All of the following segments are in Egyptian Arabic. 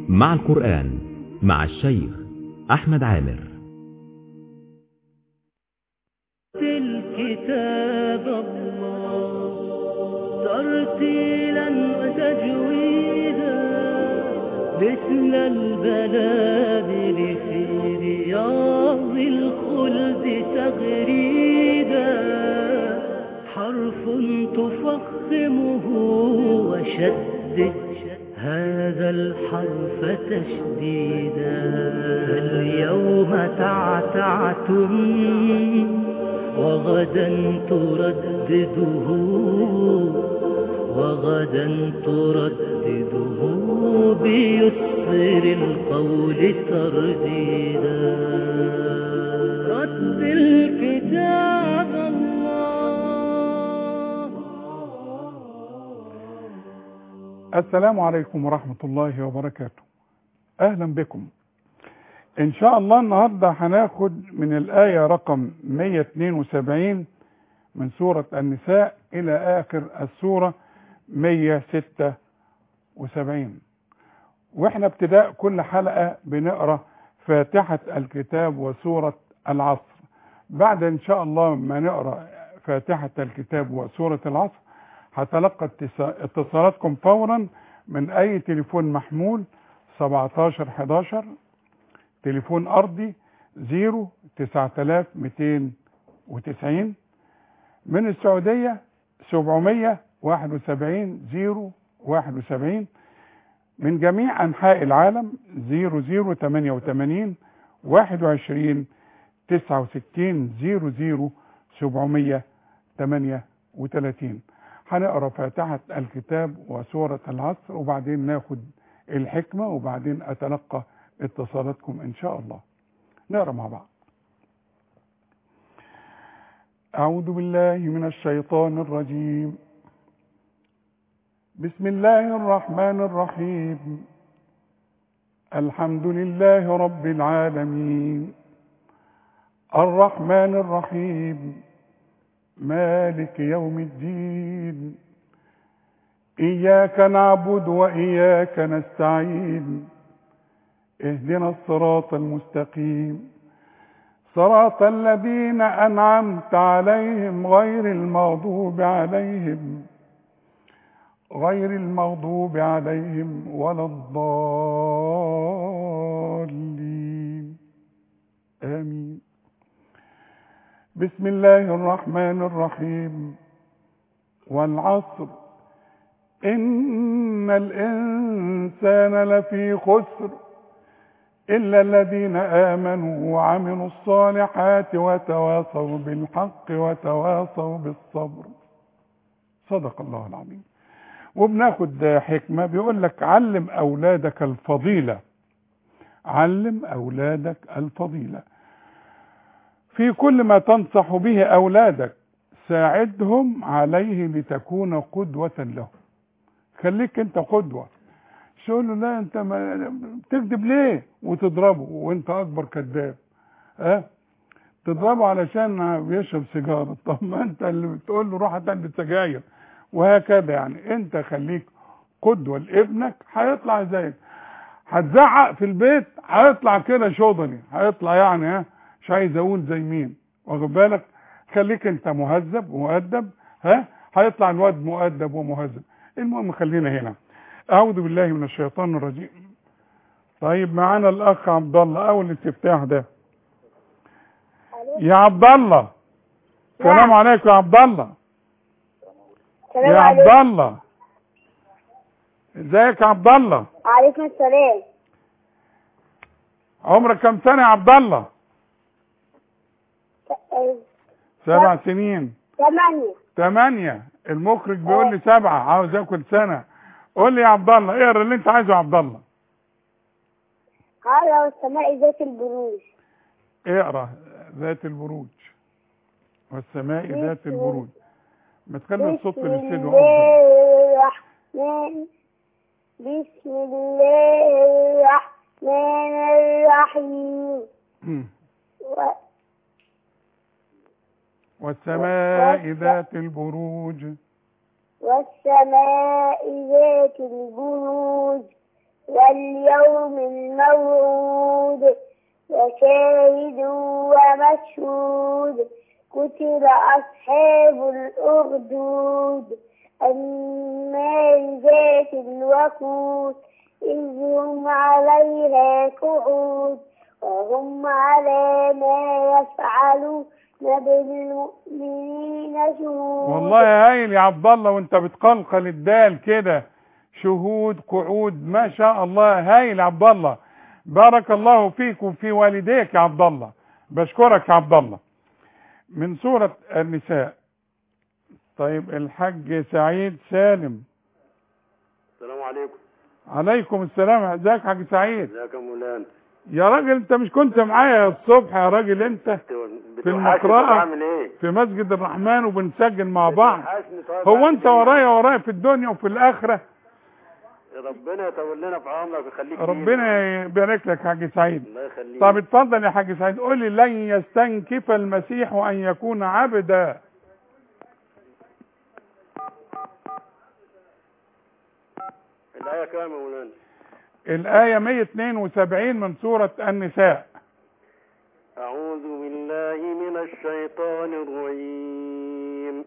مع القرآن مع الشيخ أحمد عامر الكتاب الله ترتيلا وتجويدا مثل البلابل في رياض الخلد تغريدا حرف تفخمه وشدد هذا الحرف تشديدا اليوم تعتعتم وغدا تردده وغدا تردده بيسر القول ترديدا رتل كتاب الله السلام عليكم ورحمة الله وبركاته أهلا بكم إن شاء الله النهاردة هناخد من الآية رقم 172 من سورة النساء إلى آخر السورة 176 وإحنا ابتداء كل حلقة بنقرأ فاتحة الكتاب وسورة العصر بعد إن شاء الله ما نقرأ فاتحة الكتاب وسورة العصر هتلقى اتصالاتكم فورا من أي تليفون محمول 17 11 تليفون أرضي 0 9290 من السعودية 771 0 71 من جميع أنحاء العالم 0088 21 69 00 738 هنقرا فاتحة الكتاب وسورة العصر وبعدين ناخد الحكمة وبعدين أتلقى اتصالاتكم إن شاء الله نقرا مع بعض أعوذ بالله من الشيطان الرجيم بسم الله الرحمن الرحيم الحمد لله رب العالمين الرحمن الرحيم مالك يوم الدين إياك نعبد وإياك نستعين اهدنا الصراط المستقيم صراط الذين أنعمت عليهم غير المغضوب عليهم غير المغضوب عليهم ولا الضالين آمين بسم الله الرحمن الرحيم والعصر إن الإنسان لفي خسر إلا الذين آمنوا وعملوا الصالحات وتواصوا بالحق وتواصوا بالصبر صدق الله العظيم وبناخد حكمة بيقول لك علم أولادك الفضيلة علم أولادك الفضيلة في كل ما تنصح به أولادك ساعدهم عليه لتكون قدوة لهم خليك انت قدوة تقول له لا انت ما بتكذب ليه وتضربه وانت اكبر كذاب ها أه؟ تضربه علشان بيشرب سيجاره طب ما انت اللي بتقول له روح هتعمل سجاير وهكذا يعني انت خليك قدوه لابنك هيطلع زيك هتزعق في البيت هيطلع كده شوضني هيطلع يعني ها مش عايز اقول زي مين واخد بالك خليك انت مهذب ومؤدب ها هيطلع الواد مؤدب ومهذب المهم خلينا هنا اعوذ بالله من الشيطان الرجيم طيب معانا الاخ عبد الله اول الاستفتاح ده يا عبد الله السلام عليكم يا عبد الله يا عبد الله ازيك يا عبد الله وعليكم السلام عمرك كم سنه يا عبد الله سبع سنين ثمانية ثمانية المخرج بيقول لي سبعة عاوز اكل سنة قول لي يا عبد الله اقرا اللي انت عايزه يا عبد الله قال والسماء ذات البروج اقرا ذات البروج والسماء ذات البروج ما تخلي الصوت في بسم الاستديو الله افضل الرحمن بسم الله الرحمن الرحيم مم. و- والسماء ذات البروج والسماء ذات البروج واليوم الموعود وشاهد ومشهود قتل أصحاب الأخدود النار ذات الوقود إذ هم عليها قعود وهم على ما يفعلون بالمؤمنين شهود والله هايل يا عبد الله وانت بتقلقل الدال كده شهود قعود ما شاء الله هايل يا عبد الله بارك الله فيك وفي والديك يا عبد الله بشكرك يا عبد الله من سورة النساء طيب الحاج سعيد سالم السلام عليكم عليكم السلام ازيك يا حاج سعيد ازيك يا مولانا يا راجل انت مش كنت معايا الصبح يا راجل انت في المقرأة. بعمل ايه في مسجد الرحمن وبنسجل مع بعض بتوحشني طيب هو أعمل انت إيه؟ ورايا ورايا في الدنيا وفي الاخره ربنا يطول لنا في عمرك ويخليك ربنا يبارك لك يا حاج سعيد الله يخليك طب اتفضل يا حاج سعيد قول لي لن يستنكف المسيح ان يكون عبدا الآية كام يا مولانا الايه 172 من سوره النساء أعوذ بالله من الشيطان الرجيم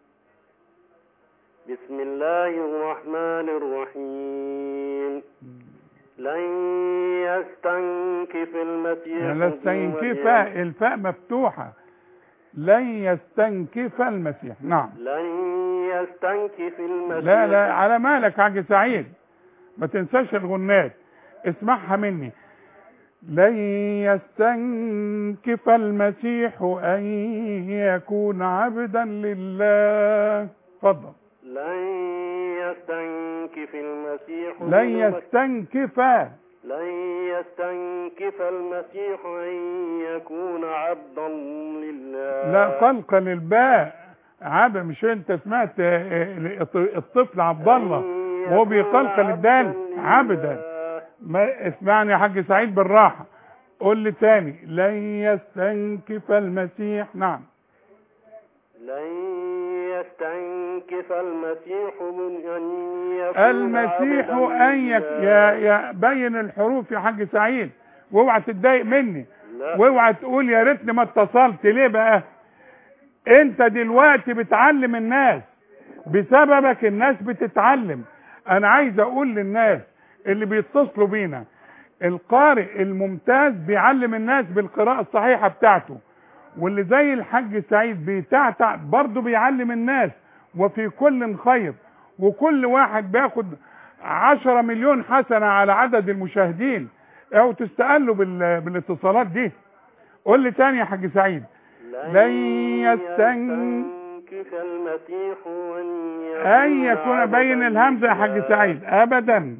بسم الله الرحمن الرحيم لن يستنكف المسيح لا يستنكف الفاء مفتوحه لن يستنكف المسيح نعم لن يستنكف المسيح لا لا على مالك يا حاج سعيد ما تنساش الغنات اسمعها مني لن يستنكف المسيح ان يكون عبدا لله اتفضل لن يستنكف المسيح لن يستنكف لن يستنكف المسيح أن يكون عبدا لله لا قلقل الباء عبد مش انت سمعت اه، الطفل عبد الله أن وهو يكون بيقلقل الدال عبداً عبدا لله. ما اسمعني يا حاج سعيد بالراحه قول لي تاني لن يستنكف المسيح نعم لن يستنكف المسيح من أن يكون المسيح عبداً ان يك... لله. يا يا بين الحروف يا حاج سعيد واوعى تتضايق مني لا. واوعى تقول يا ريتني ما اتصلت ليه بقى انت دلوقتي بتعلم الناس بسببك الناس بتتعلم انا عايز اقول للناس اللي بيتصلوا بينا القارئ الممتاز بيعلم الناس بالقراءة الصحيحة بتاعته واللي زي الحاج سعيد بيتعتع برضه بيعلم الناس وفي كل خير وكل واحد بياخد عشرة مليون حسنة على عدد المشاهدين او تستقلوا بال... بالاتصالات دي قول لي تاني يا حاج سعيد لن يستن- يستنكف المسيح أن ان يكون بين الهمزة يا حاج سعيد ابدا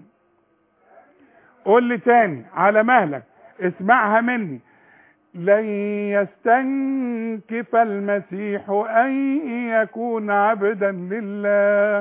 قول لي تاني على مهلك اسمعها مني لن يستنكف المسيح ان يكون عبدا لله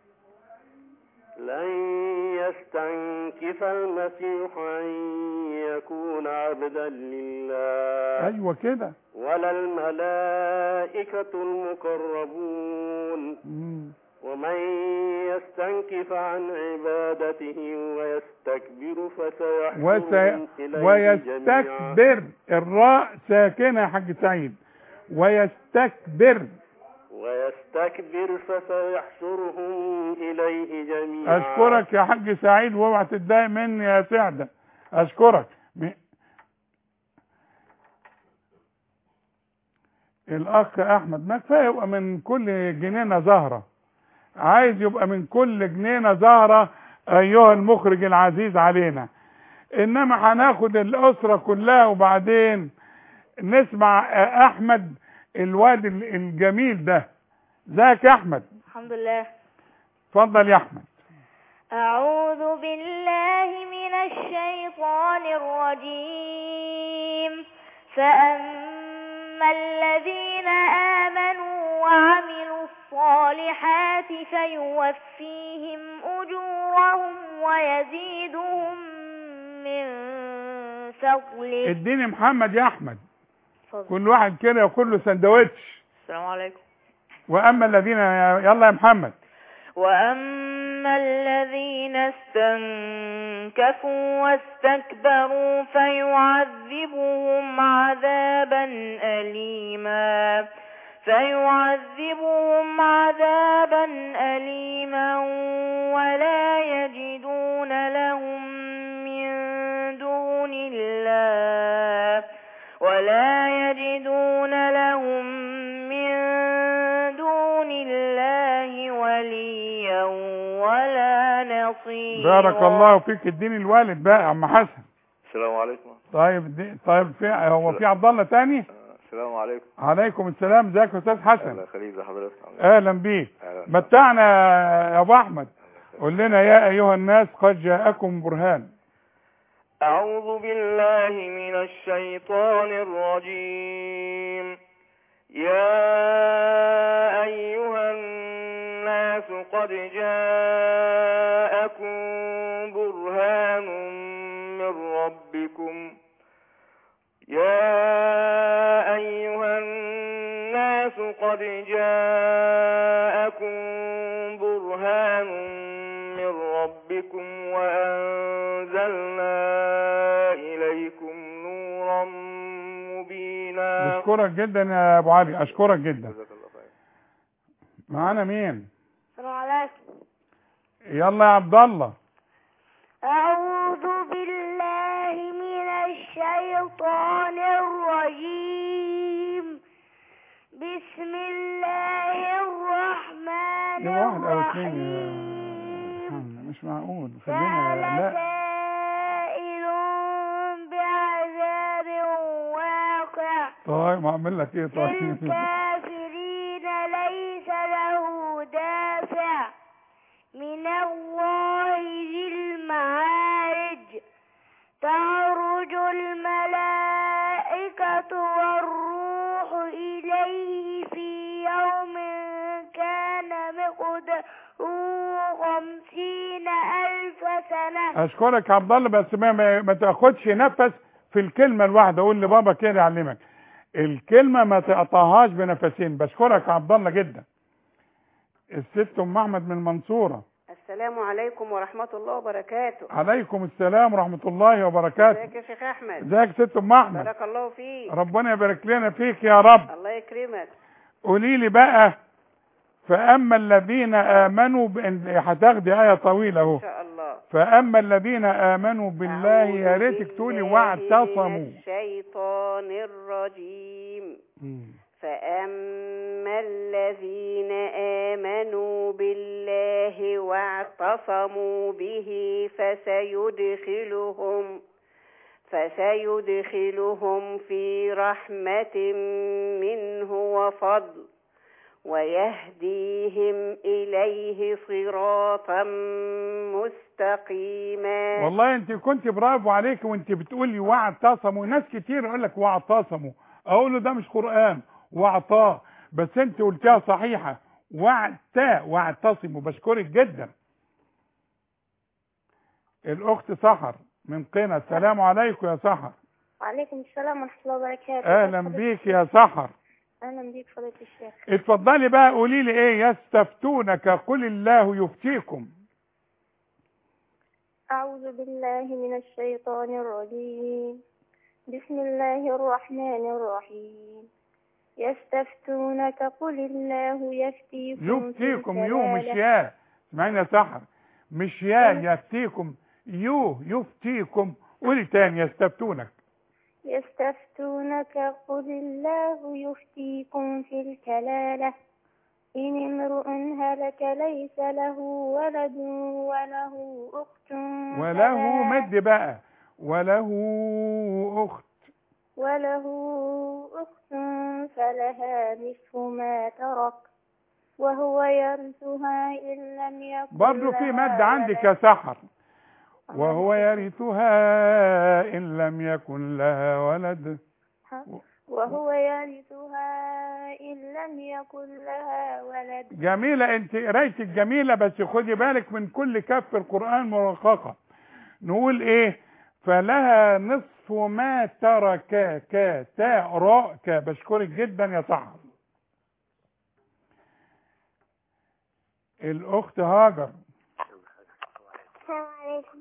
لن يستنكف المسيح أن يكون عبدا لله ايوه كده ولا الملائكة المقربون مم. ومن يستنكف عن عبادته ويستكبر فسيحشرهم وس... إليه جميعا ويستكبر الراء ساكنة يا حاج سعيد ويستكبر ويستكبر فسيحشرهم إليه جميعا اشكرك يا حاج سعيد واوعى تتضايق مني يا سعده اشكرك م... الاخ احمد ما كفايه يبقى من كل جنينه زهره عايز يبقى من كل جنينه زهره ايها المخرج العزيز علينا انما هناخد الاسره كلها وبعدين نسمع احمد الواد الجميل ده ازيك يا احمد الحمد لله اتفضل يا احمد أعوذ بالله من الشيطان الرجيم فأما الذين آمنوا وعملوا الصالحات فيوفيهم أجورهم ويزيدهم من فضله اديني محمد يا احمد اتفضل. كل واحد كده ياكل له سندوتش السلام عليكم واما الذين يلا يا محمد وأما فأما الذين استنكفوا واستكبروا فيعذبهم عذابا أليما فيعذبهم عذابا أليما ولا يجدون لهم من دون الله ولا يجدون لهم من دون الله وليا ولا نصيرا بارك الله فيك اديني الوالد بقى يا عم حسن السلام عليكم طيب دي طيب في هو في عبد الله تاني السلام عليكم عليكم السلام ازيك يا استاذ حسن الله يخليك زي حضرتك عامل إيه؟ اهلا بيك أهلا. متعنا يا ابو احمد قول لنا يا ايها الناس قد جاءكم برهان أعوذ بالله من الشيطان الرجيم يا أيها الناس قد جاءكم برهان من ربكم يا أيها الناس قد جاءكم برهان من ربكم وأنزلنا إليكم نورا مبينا بشكرك جدا يا ابو علي اشكرك جدا جزاك الله خير معانا مين السلام عليكم يلا يا عبد الله أعوذ بالله من الشيطان الرجيم بسم الله الرحمن يا واحد او اثنين الرحيم يا- مش معقول سأل خلينا لا سائل بعذاب واقع طيب اعمل لك ايه طيب للكافرين ليس له دافع من الله ذي المعارج تعرج الملائكة والروح إليه في يوم كان مقداره خمسين ألف سنة اشكرك يا عبد الله بس ما, ما, ما تاخدش نفس في الكلمه الواحده قول لبابا كده يعلمك الكلمه ما تقطعهاش بنفسين بشكرك يا عبد الله جدا الست ام احمد من المنصوره السلام عليكم ورحمة الله وبركاته عليكم السلام ورحمه الله وبركاته ازيك يا شيخ أحمد ازيك يا ست ام احمد بارك الله فيك ربنا يبارك لنا فيك يا رب الله يكرمك قولي لي بقى فاما الذين امنوا بإن هتاخدي ايه طويله اهو إن شاء الله فاما الذين امنوا بالله أعوذ يا ريتك تقولي بالله واعتصموا من الشيطان الرجيم فأما الذين آمنوا بالله واعتصموا به فسيدخلهم فسيدخلهم في رحمة منه وفضل ويهديهم إليه صراطا مستقيما والله انت كنت برافو عليك وانت بتقولي واعتصموا ناس كتير يقول لك واعتصموا اقول له ده مش قران واعطاه بس انت قلتها صحيحه واعتا واعتصموا بشكرك جدا الاخت سحر من قنا السلام عليكم يا سحر وعليكم السلام ورحمة الله وبركاته اهلا بيك يا سحر أهلا بيك فضيلة الشيخ اتفضلي بقى قولي لي ايه يستفتونك قل الله يفتيكم أعوذ بالله من الشيطان الرجيم بسم الله الرحمن الرحيم يستفتونك قل الله يفتيكم في يفتيكم يو مش الكلالة. يا اسمعيني يا سحر مش يا يفتيكم يو يفتيكم قولي تاني يستفتونك يستفتونك قل الله يفتيكم في الكلالة إن امرؤ هلك ليس له ولد وله أخت وله فلها- مد بقى وله اخت وله أخت فلها نصف ما ترك وهو يرثها إن لم يكن برضو في لها مد عندك يا ولد. سحر وهو يرثها ان لم يكن لها ولد وهو يرثها إن لم يكن لها ولد جميلة انت قرايتك جميلة بس خدي بالك من كل كف في القرآن مرققة نقول ايه فلها نصف ما ترك كا تاء راء كا بشكرك جدا يا سحر الاخت هاجر السلام عليكم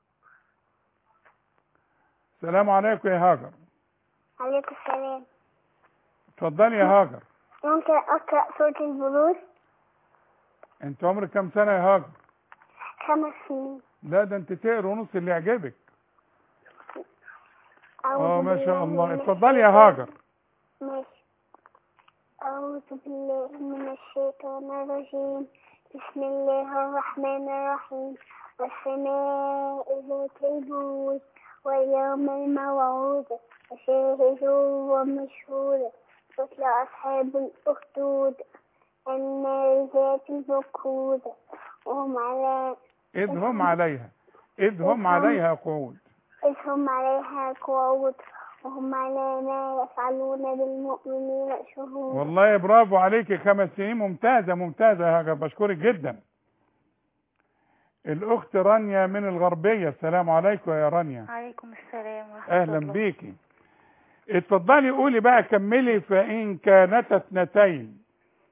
السلام عليكم يا هاجر عليكم السلام اتفضلي يا هاجر ممكن أقرأ سورة البروج انت عمرك كام سنة يا هاجر خمس سنين لا ده انت تقرا ونص اللي يعجبك أعوذ اه ما شاء بالله الله من اتفضلي يا الشيطان- هاجر ماشي أعوذ بالله من الشيطان الرجيم بسم الله الرحمن الرحيم والسماء ذات البروج واليوم الموعود وشاهد ومشهود قتل أصحاب الأخدود النار ذات الوقود وهم على إذ هم عليها إذ هم عليها قعود إذ هم عليها قعود وهم على ما يفعلون بالمؤمنين شهود والله برافو عليكي خمس سنين ممتازة ممتازة يا هاجر بشكرك جدا الأخت رانيا من الغربية السلام عليكم يا رانيا عليكم السلام ورحمة أهلا الله بيكي اتفضلي قولي بقى كملي فإن كانتا اثنتين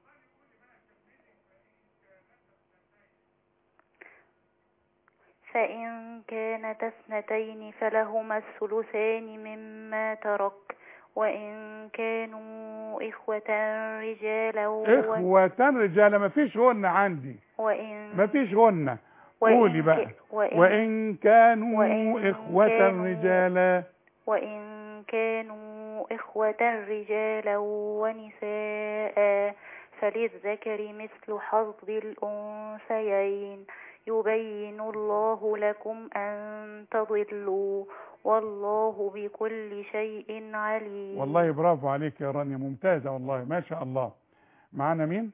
فإن كانت اثنتين فلهما الثلثان مما ترك وإن كانوا إخوة رجالا و- إخوة رجالة مفيش غنة عندي وإن مفيش غنة وإن قولي بقى ك- وإن, وإن كانوا وإن إخوة كانوا- رجالا وإن كانوا إخوة رجالا ونساء فللذكر مثل حظ الأنثيين يبين الله لكم أن تضلوا والله بكل شيء عليم والله برافو عليك يا رانيا ممتازة والله ما شاء الله معانا مين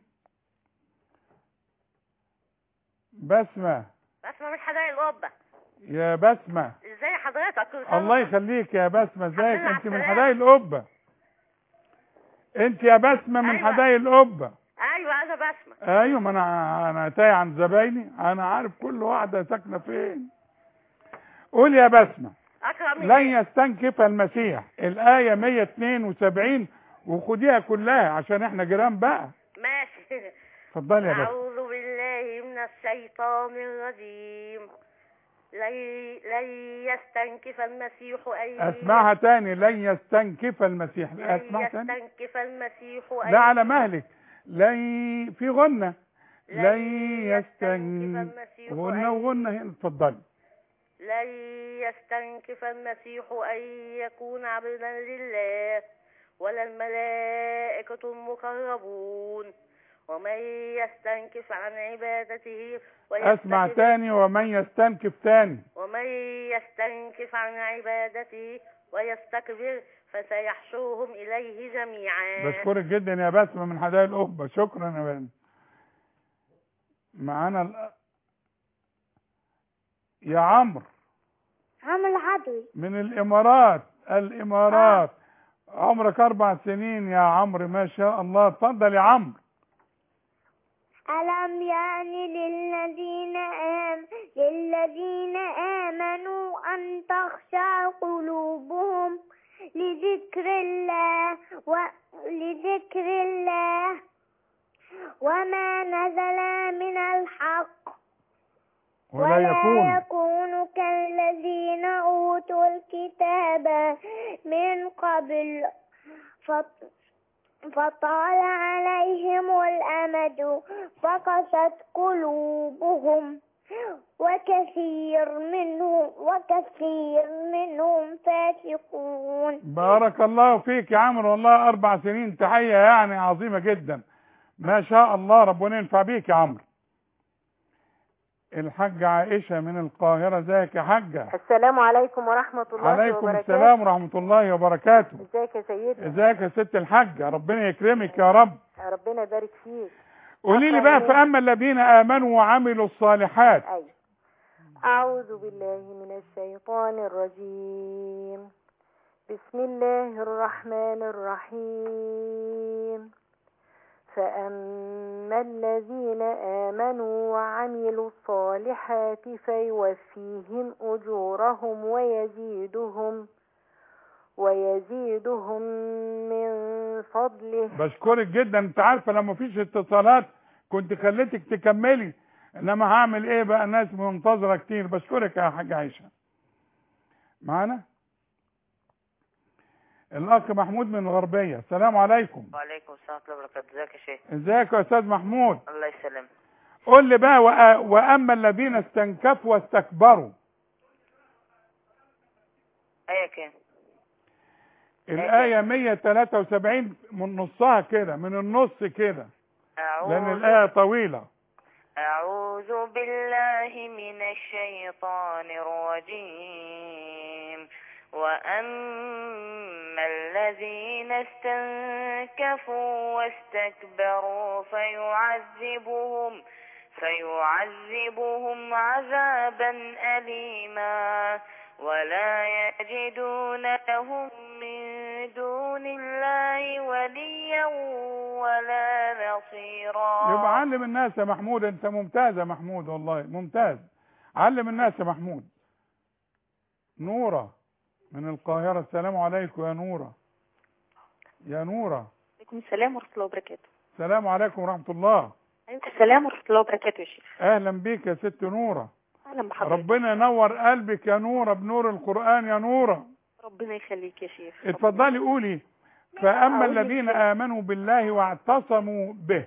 بسمة بسمة من حدائق القبة يا بسمة ازاي حضرتك كل سنة الله يخليك يا بسمة ازيك الحمد لله انت من على حدائق القبة انت يا بسمة من أيوة. حدائق القبة ايوه انا بسمة ايوه ما انا انا تايه عن زبايني انا عارف كل واحدة ساكنة فين قول يا بسمة اكرم لن يستنكف المسيح الآية 172 وخديها كلها عشان احنا جيران بقى ماشي اتفضلي يا بسمة أعوذ بالله من الشيطان الرجيم لن لن يستنكف المسيح أن اسمعها تاني لن يستنكف المسيح لن اسمع تاني يستنكف المسيح أن لا على مهلك لن في غنة لن لن يستنكف المسيح غنة أن وغنة هنا اتفضلي لن يستنكف المسيح أن يكون عبدا لله ولا الملائكة المقربون ومن يستنكف عن عبادته اسمع ويستكبر تاني ومن يستنكف تاني ومن يستنكف عن عبادته ويستكبر فسيحشرهم إليه جميعا بشكرك جدا يا بسمة من حدائق القبة شكرا يا بنت معانا ال... يا عمرو عمل عدوي من الامارات الامارات عمرك اربع سنين يا عمرو ما شاء الله اتفضل يا عمرو ألم يعني للذين آم للذين آمنوا أن تخشع قلوبهم لذكر الله ولذكر الله وما نزل من الحق ولا يكون يكون كالذين أوتوا الكتاب من قبل فط- فطال عليهم الأمد فقست قلوبهم وكثير منهم وكثير منهم فاسقون بارك الله فيك يا عمرو والله اربع سنين تحية يعني عظيمة جدا ما شاء الله ربنا ينفع بيك يا عمرو الحاجة عائشة من القاهرة ازيك يا حاجة السلام عليكم ورحمة الله عليكم وبركاته السلام ورحمة الله وبركاته ازيك يا سيدنا ازيك يا ست الحاجة ربنا يكرمك يا رب ربنا يبارك فيك قولي لي بقى فأما الذين آمنوا وعملوا الصالحات أيوة أعوذ بالله من الشيطان الرجيم بسم الله الرحمن الرحيم فأما الذين آمنوا وعملوا الصالحات فيوفيهم أجورهم ويزيدهم ويزيدهم من فضله بشكرك جدا انت عارفة لما مفيش اتصالات كنت خليتك تكملي انما هعمل ايه بقى الناس منتظره كتير بشكرك يا حاج عائشه معانا الاخ محمود من الغربيه السلام عليكم وعليكم السلام ورحمة الله وبركاته ازيك يا شيخ ازيك يا استاذ محمود الله يسلمك قول لي بقى وأ- واما الذين استنكفوا واستكبروا ايه كان الايه 173 من نصها كده من النص كده لان أعوذ, الايه طويله أعوذ بالله من الشيطان الرجيم وأما الذين استنكفوا واستكبروا فيعذبهم فيعذبهم عذابا أليما ولا يجدون لهم من دون الله وليا ولا نصيرا يبقى علم الناس يا محمود انت ممتاز يا محمود والله ممتاز علم الناس يا محمود نورة من القاهرة السلام عليكم يا نورة يا نورة عليكم السلام ورحمة الله وبركاته السلام عليكم ورحمة الله عليكم السلام ورحمة الله وبركاته يا شيخ اهلا بيك يا ست نورة أهلا بحضرتك ربنا ينور قلبك يا نورة بنور القرآن يا نورة ربنا يخليك يا شيخ اتفضلي قولي فأما أقول الذين لك- آمنوا بالله واعتصموا به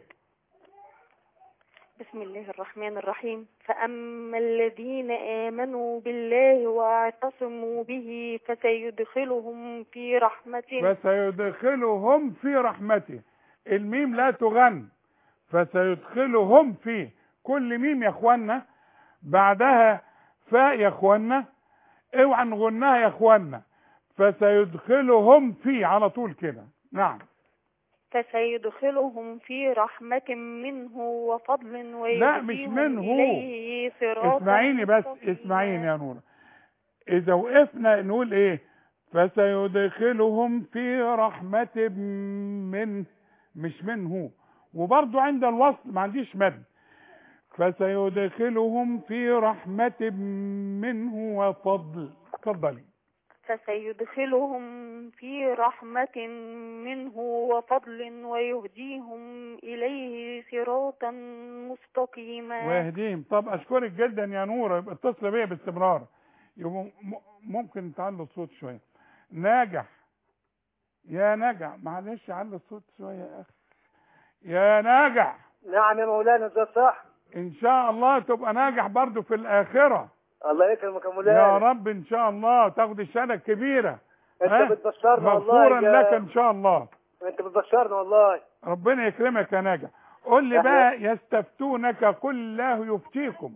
بسم الله الرحمن الرحيم فأما الذين آمنوا بالله واعتصموا به فسيدخلهم في رحمة فسيدخلهم في رحمته الميم لا تغن فسيدخلهم في كل ميم يا اخوانا بعدها فاء يا اخوانا اوعى نغنها يا اخوانا فسيدخلهم في على طول كده نعم فسيدخلهم في رحمة منه وفضل لا مش ويهديهم منه إليه صراطا اسمعيني بس مستقيما. اسمعيني يا نورة اذا وقفنا نقول ايه فسيدخلهم في رحمة من مش منه وبرضو عند الوصل ما عنديش مد فسيدخلهم في رحمة منه وفضل اتفضلي فسيدخلهم في رحمة منه وفضل ويهديهم إليه صراطا مستقيما ويهديهم طب اشكرك جدا يا نورة يبقى اتصل بيا باستمرار يبقى م- ممكن تعلي الصوت شوية ناجح يا ناجح معلش علي الصوت شوية يا اخي يا ناجح نعم يا مولانا ده صح ان شاء الله تبقى ناجح برضو في الاخرة الله يكرمك يا مولانا يا رب ان شاء الله تاخد الشهادة الكبيرة انت ها؟ بتبشرنا مغفورا والله يا- لك ان شاء الله انت بتبشرنا والله ربنا يكرمك يا ناجح قول لي أهلا. بقى يستفتونك قل الله يفتيكم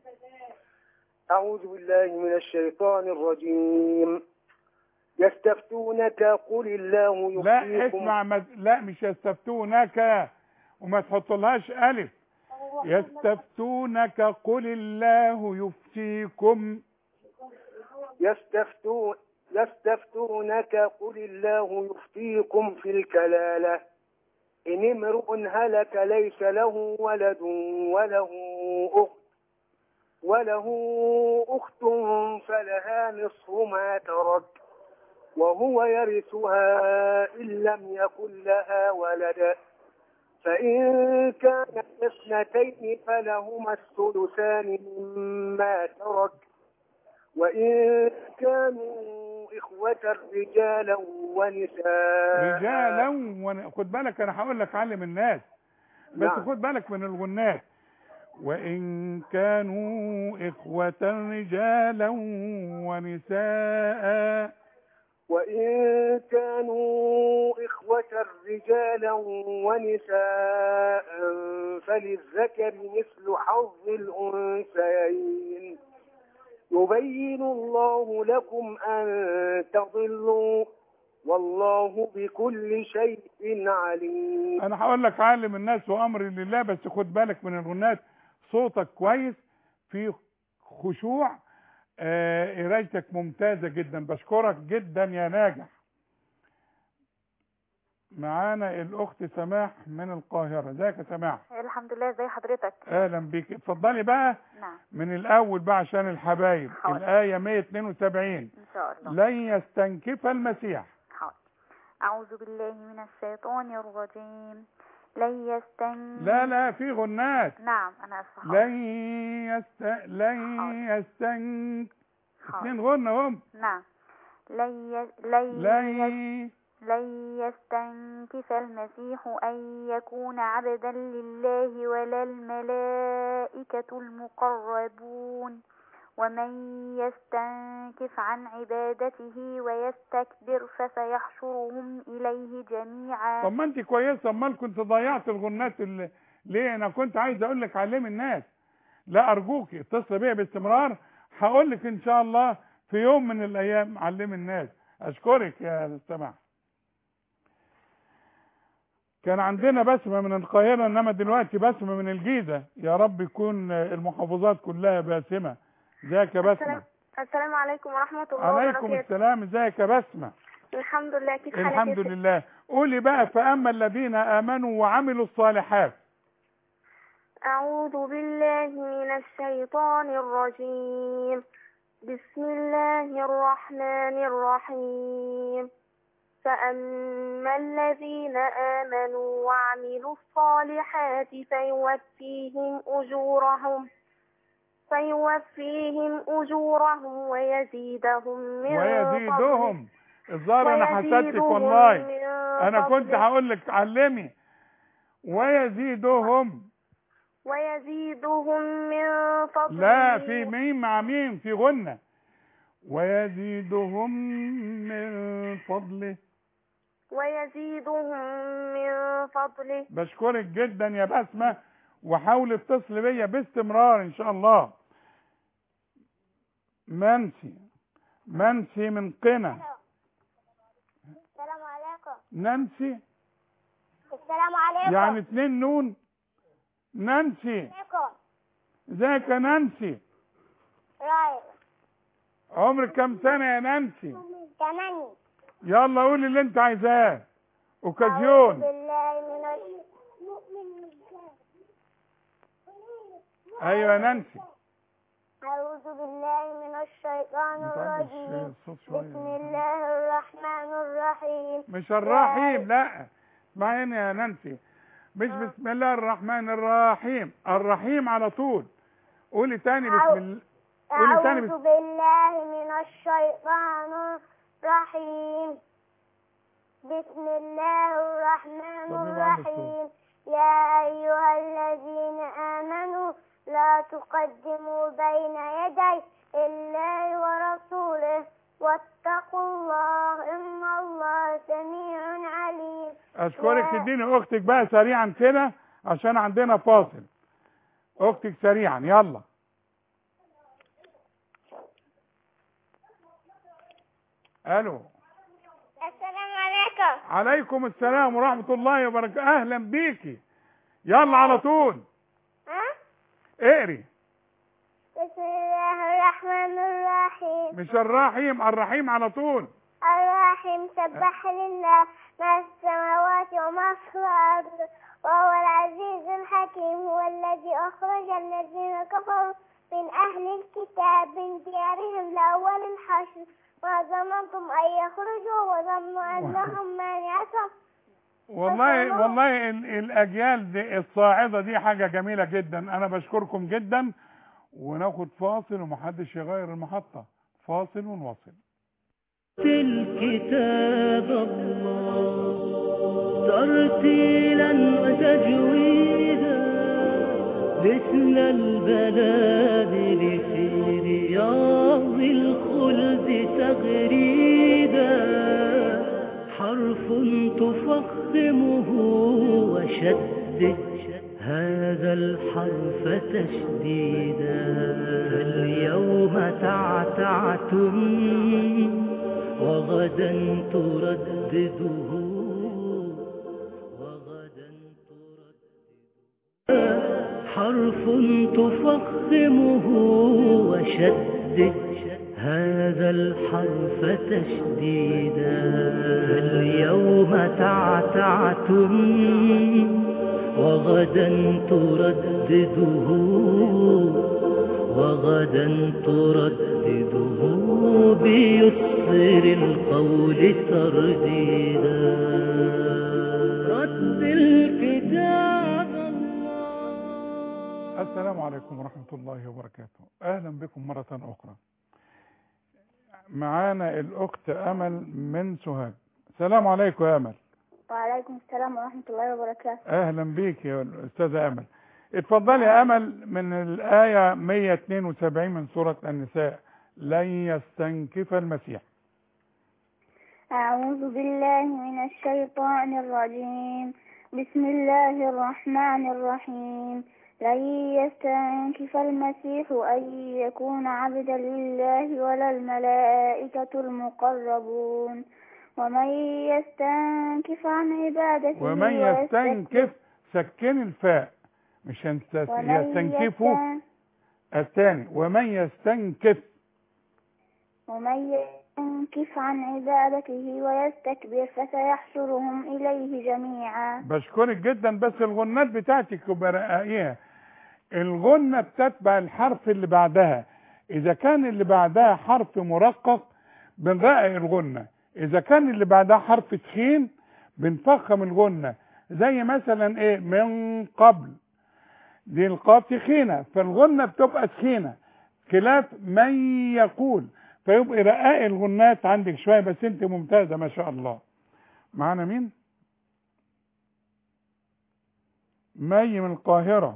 أعوذ بالله من الشيطان الرجيم يستفتونك قل الله لا يفتيكم اسمع مز... لا مش يستفتونك وما تحطلهاش الف يستفتونك قل الله يفتيكم يستفتون يستفتونك قل الله يفتيكم في الكلالة إن امرؤ هلك ليس له ولد وله أخت وله أخت فلها نصف ما ترك وهو يرثها إن لم يكن لها ولد فإن كانت اثنتين فلهما الثلثان مما ترك وإن كانوا إخوة رجالا ونساء رجالا ون... خد بالك انا هقول لك علم الناس بس نعم. خد بالك من الغنات وإن كانوا إخوة رجالا ونساء وإن كانوا إخوة رجالا ونساء فللذكر مثل حظ الأنثيين يبين الله لكم أن تضلوا والله بكل شيء عليم انا هقول لك علم الناس وامر لله بس خد بالك من الغنات صوتك كويس في خشوع آه، قرايتك ممتازه جدا بشكرك جدا يا ناجح معانا الاخت سماح من القاهره ازيك يا سماح الحمد لله ازي حضرتك اهلا بيك اتفضلي بقى نعم من الاول بقى عشان الحبايب حاضر. الايه 172 ان شاء الله لن يستنكف المسيح حاضر أعوذ بالله من الشيطان الرجيم لن يستن لا لا في غنات نعم أنا آسفة حاضر. لن يست لن يستن اثنين غنة هم نعم لن ي... لن لن لن يستنكف المسيح أن يكون عبدا لله ولا الملائكة المقربون ومن يستنكف عن عبادته ويستكبر فسيحشرهم إليه جميعا طب ما انت كويسه امال كنت ضيعت الغنات اللي ليه انا كنت عايز اقول لك علمي الناس لا ارجوك اتصل بيا باستمرار هقول لك ان شاء الله في يوم من الايام علمي الناس اشكرك يا سماح كان عندنا بسمه من القاهره انما دلوقتي بسمه من الجيزه يا رب يكون المحافظات كلها باسمه ازيك يا بسمه السلام عليكم ورحمة الله عليكم وبركاته السلام ازيك يا بسمه الحمد لله كيف حالك الحمد يا ست؟ لله قولي بقى فاما الذين امنوا وعملوا الصالحات أعوذ بالله من الشيطان الرجيم بسم الله الرحمن الرحيم فأما الذين آمنوا وعملوا الصالحات فيوفيهم أجورهم فيوفيهم أجورهم ويزيدهم من ويزيدهم الظاهر انا حسدتك ويزيدهم والله من انا كنت فضله. هقول لك علمي ويزيدهم ويزيدهم من فضله لا في ميم مع ميم في غنة ويزيدهم من فضله ويزيدهم من فضله بشكرك جدا يا بسمة وحاول اتصل بيا باستمرار ان شاء الله منسي منسي من قنا السلام عليكم نانسي السلام عليكم يعني اتنين نون نانسي عليكم ازيك يا نانسي رايح عمرك كام سنة يا نانسي تماني يلا قولي اللي انت عايزاه أعوذ اوكازيون بالله من الش- ايوه يا نانسي أعوذ بالله من الشيطان انت عندك الرجيم الصوت شوية. بسم الله الرحمن الرحيم مش الرحيم لا اسمعيني يا نانسي مش بسم الله الرحمن الرحيم الرحيم على طول قولي تاني بسم الله قولي تاني أعوذ بسم بالله من الشيطان الرحيم بسم الله الرحمن طب يبقى عندك الرحيم يا أيها الذين آمنوا لا تقدموا بين يدي الله ورسوله واتقوا الله إن الله سميع عليم اشكرك يا- تديني اختك بقى سريعا كده عشان عندنا فاصل اختك سريعا يلا الو السلام عليكم عليكم السلام ورحمة الله وبركاته اهلا بيكي يلا على طول ها اقري بسم الله الرحمن الرحيم مش الرحيم الرحيم على طول الرحيم سبح لله ما في السماوات وما في الأرض وهو العزيز الحكيم هو الذي أخرج الذين كفروا من أهل الكتاب من ديارهم لأول الحشر ما ظننتم أن يخرجوا وظنوا أنهم مانعتهم والله والله ال- الاجيال دي الصاعده دي حاجه جميله جدا انا بشكركم جدا وناخد فاصل ومحدش يغير المحطه فاصل ونواصل الكتاب الله ترتيلا وتجويدا مثل البلادل في رياض الخلد تغريدا حرف تفخمه وشدد هذا الحرف تشديدا فاليوم تعتعتم وغدا تردده حرف تفخمه وشدد هذا الحرف تشديدا فاليوم تعتعتم وغدا تردده وغدا تردده بيسر القول ترديدا رد الكتاب السلام عليكم ورحمة الله وبركاته أهلا بكم مرة أخرى معانا الأخت أمل من سوهاج السلام عليكم يا أمل وعليكم السلام ورحمة الله وبركاته أهلا بيك يا أستاذة أمل اتفضلي يا أمل من الآية 172 من سورة النساء لن يستنكف المسيح أعوذ بالله من الشيطان الرجيم بسم الله الرحمن الرحيم لن يستنكف المسيح أن يكون عبدا لله ولا الملائكة المقربون ومن يستنكف عن عبادته ومن يستنكف سكن الفاء مش ينس- ومن يستنكفوا يستن- الثاني ومن يستنكف ومن ينكف عن عبادته ويستكبر فسيحشرهم إليه جميعا بشكرك جدا بس الغنات بتاعتك برقائها الغنة بتتبع الحرف اللي بعدها إذا كان اللي بعدها حرف مرقق بنرقق الغنة إذا كان اللي بعدها حرف تخين بنفخم الغنة زي مثلا إيه من قبل دي القاف تخينة فالغنة بتبقى تخينة خلاف من يقول فيبقى رقاق الغنات عندك شوية بس انت ممتازة ما شاء الله معانا مين مي من القاهرة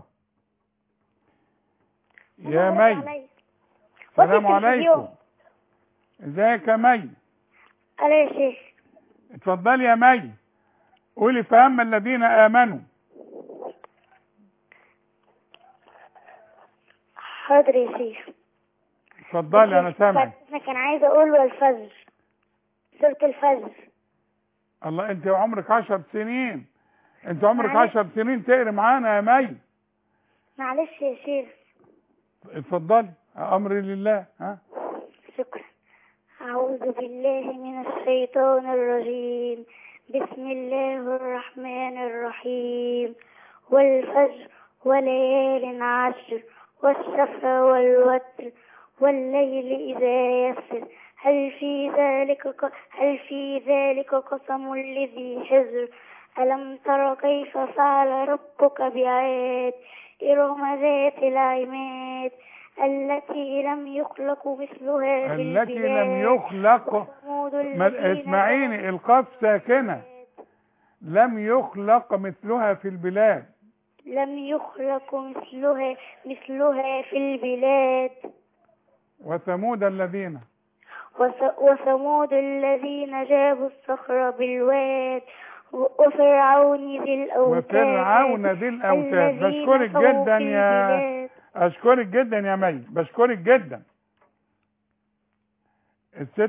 يا مي السلام عليكم ازيك يا مي ألا يا شيخ اتفضلي يا مي قولي فأما الذين آمنوا حاضر يا شيخ اتفضلي أنا سامعك أنا كان عايز أقول والفجر سورة الفجر الله انت عمرك عشر سنين انت عمرك معلش. عشر سنين تقري معانا يا مي معلش يا شيخ اتفضلي امري لله ها شكرا أعوذ بالله من الشيطان الرجيم بسم الله الرحمن الرحيم والفجر وليال عشر والشفع والوتر والليل إذا يسر هل في ذلك ق- هل في ذلك قسم لذي حجر ألم تر كيف فعل ربك بعاد إرم ذات العماد التي لم يخلق مثلها في التي لم البلاد يخلق وثمود ما- الذين اسمعيني القاف ساكنة لم يخلق مثلها في البلاد لم يخلق مثلها مثلها في البلاد وثمود الذين وث- وثمود الذين جابوا الصخر بالواد و- وفرعون ذي الأوتاد وفرعون ذي الأوتاد الذين بشكرك طغوا جدا في يا البلاد. أشكرك جدا يا مي بشكرك جدا الست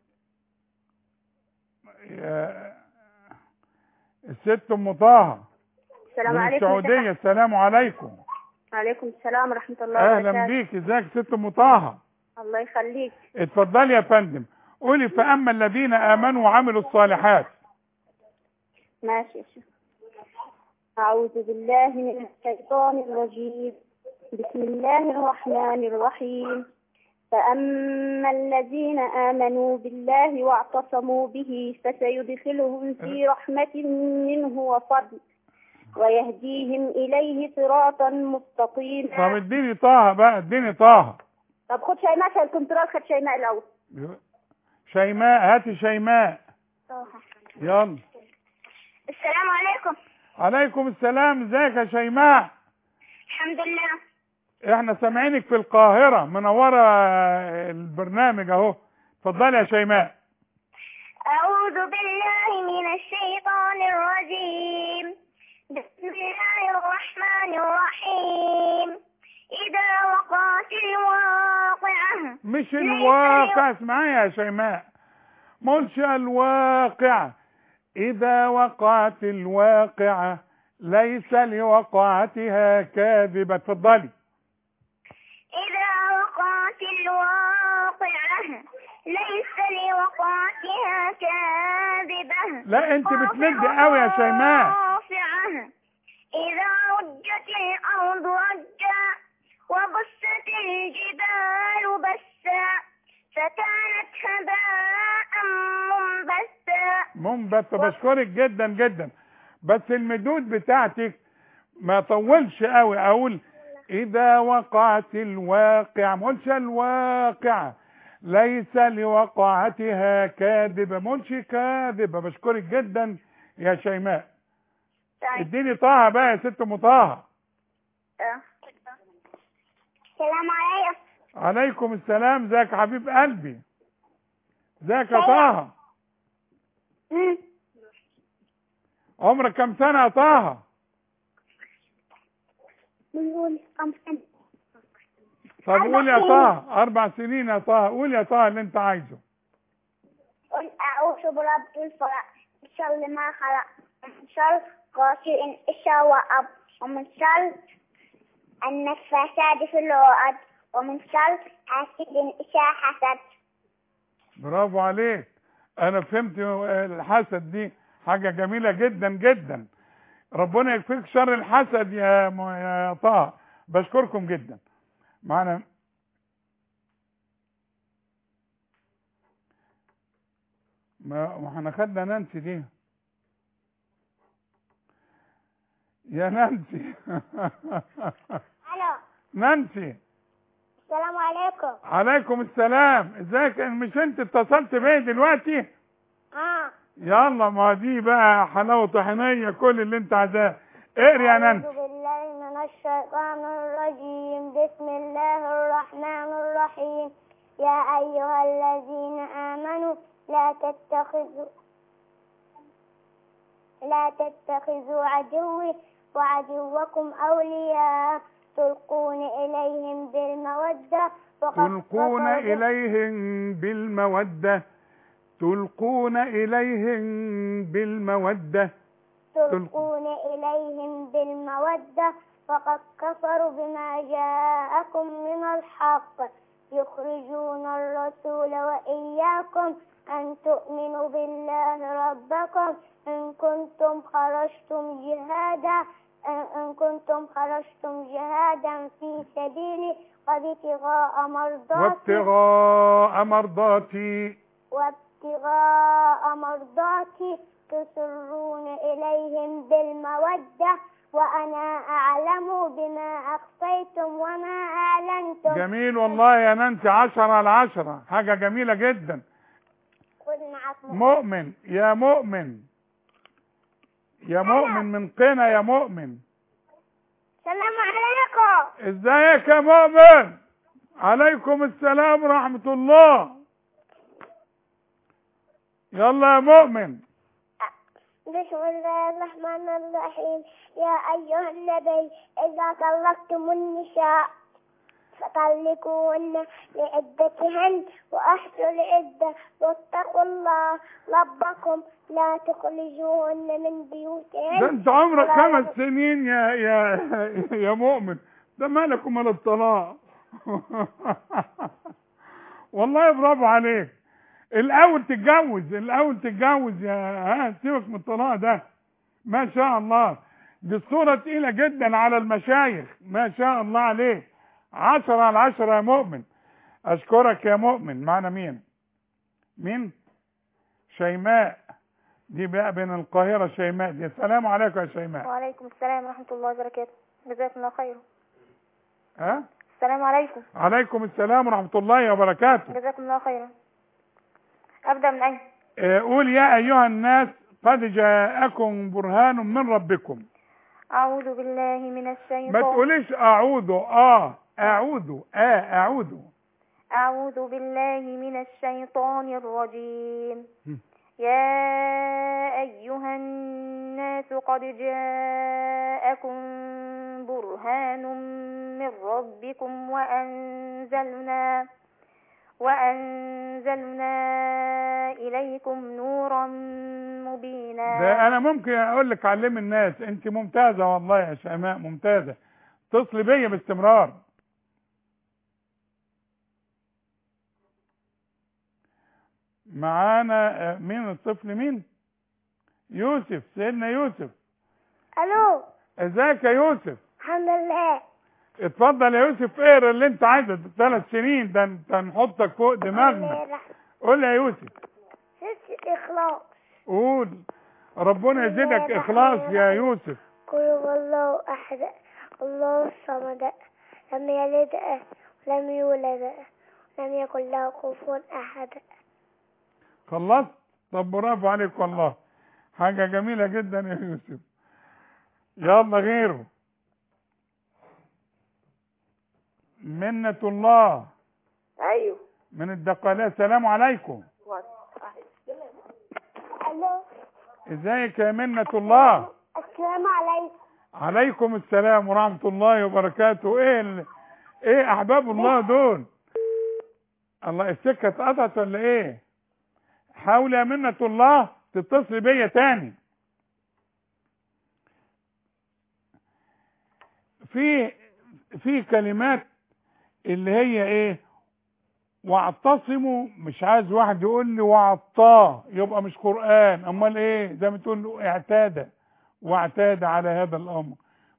يا- الست أم طه السلام من عليكم السعودية السلام عليكم وعليكم السلام ورحمة الله أهلا وبركاته بيك ازيك ست أم طه الله يخليك اتفضلي يا فندم قولي فأما الذين آمنوا وعملوا الصالحات ماشي يا شيخ أعوذ بالله من الشيطان الرجيم بسم الله الرحمن الرحيم فأما الذين آمنوا بالله واعتصموا به فسيدخلهم في رحمة منه وفضل ويهديهم إليه صراطا مستقيما طب اديني طه بقى اديني طه طب خد شيماء عشان الكنترول خد شيماء الأول شيماء هاتي شيماء يلا السلام عليكم عليكم السلام ازيك يا شيماء الحمد لله احنا سامعينك في القاهرة منورة البرنامج اهو اتفضلي يا شيماء أعوذ بالله من الشيطان الرجيم بسم الله الرحمن الرحيم إذا وقعت الواقعة مش الواقع اسمعي يا شيماء مش الواقع اذا وقعت الواقعة ليس لوقعتها كاذبة اتفضلي إذا وقعت الواقعة ليس لوقعتها كاذبة لا انت بتمد قوي يا شيماء رافعة إذا رجت الأرض رجا وبست الجبال بسا فكانت هباء منبثا منبت بشكرك جدا جدا بس المدود بتاعتك ما طولش قوي اقول إذا وقعت الواقع مش الواقع ليس لوقعتها كاذبة مش كاذبة بشكرك جدا يا شيماء اديني طه بقى يا ست ام طه السلام عليكم عليكم السلام ازيك يا حبيب قلبي ازيك يا طه عمرك كم سنة يا طه بنقول كم سنة طب قول يا طه أربع سنين يا طه قول يا طه اللي أنت عايزه قل أعوذ برب الفلق من شر ما خلق ومن شر غاسق إذا وقب ومن شر النفاثات في العقد ومن شر حاسد إذا حسد برافو عليك أنا فهمت الحسد دي حاجة جميلة جدا جدا ربنا يكفيك شر الحسد يا م- يا طه بشكركم جدا معنا ما ما احنا خدنا نانسي دي يا نانسي ألو نانسي السلام عليكم عليكم السلام ازيك مش انت اتصلت بيا دلوقتي آه يلا ما دي بقى حلاوه طحينيه كل اللي انت عايزاه اقري يا نانسي أعوذ بالله من الشيطان الرجيم بسم الله الرحمن الرحيم يا أيها الذين آمنوا لا تتخذوا لا تتخذوا عدوي وعدوكم أولياء تلقون إليهم بالمودة وقد تلقون كفروا إليهم بالمودة تلقون إليهم بالمودة تلقون إليهم بالمودة وقد كفروا بما جاءكم من الحق يخرجون الرسول وإياكم أن تؤمنوا بالله ربكم إن كنتم خرجتم جهادا إن كنتم خرجتم جهادا في سبيلي وابتغاء مرضاتي وابتغاء مرضاتي وابتغاء مرضاتي تسرون إليهم بالمودة وأنا أعلم بما أخفيتم وما أعلنتم جميل والله يا نانسي عشرة على عشرة حاجة جميلة جدا خذ معك مؤمن يا مؤمن يا مؤمن من قنا يا مؤمن السلام عليكم ازيك يا مؤمن عليكم السلام ورحمة الله يلا يا مؤمن بسم الله الرحمن الرحيم يا أيها النبي إذا طلقتم النساء فطلقوهن لعدتهن وأحصوا العدة واتقوا الله ربكم لا تخرجوهن من بيوتهن ده انت عمرك ولا خمس سنين يا يا يا مؤمن ده مالك ومال الطلاق والله برافو عليك الاول تتجوز الاول تتجوز يا ها سيبك من الطلاق ده ما شاء الله دي الصورة تقيلة جدا على المشايخ ما شاء الله عليك عشرة على عشرة يا مؤمن اشكرك يا مؤمن معنا مين مين شيماء دي بقى بين القاهرة شيماء دي السلام عليكم يا شيماء وعليكم السلام ورحمة الله وبركاته جزاكم الله خير ها السلام عليكم عليكم السلام ورحمة الله وبركاته جزاكم الله خيرا أبدأ من أين آه، قول يا أيها الناس قد جاءكم برهان من ربكم أعوذ بالله من الشيطان ما تقوليش أعوذ آه أعوذ آه أعوذ أعوذ بالله من الشيطان الرجيم يا أيها الناس قد جاءكم برهان من ربكم وأنزلنا وأنزلنا إليكم نورا مبينا ده أنا ممكن أقول لك علم الناس أنت ممتازة والله يا شيماء ممتازة اتصلي بيا باستمرار معانا آه، مين الطفل مين يوسف سيدنا يوسف ألو ازيك يا يوسف الحمد لله اتفضل يا يوسف اقرا اللي انت عايزه ثلاث سنين ده انت نحطك فوق دماغنا قول يا يوسف ست إخلاص قول ربنا يزيدك اخلاص يا يوسف قل هو الله أحد الله الصمد لم يلد ولم يولد ولم يكن له كفوا أحد خلصت طب برافو عليك والله حاجة جميلة جدا يا يوسف يلا غيره منة الله ايوه من الدقالية السلام عليكم ألو ازيك يا منة الله السلام عليكم عليكم السلام ورحمة الله وبركاته ايه ال... ايه احباب الله دول الله السكة اتقطعت ولا ايه حاول يا منة الله تتصل بيا تاني في في كلمات اللي هي ايه واعتصموا مش عايز واحد يقول لي وعطاه يبقى مش قرآن امال ايه زي ما تقول له اعتاد واعتاد على هذا الامر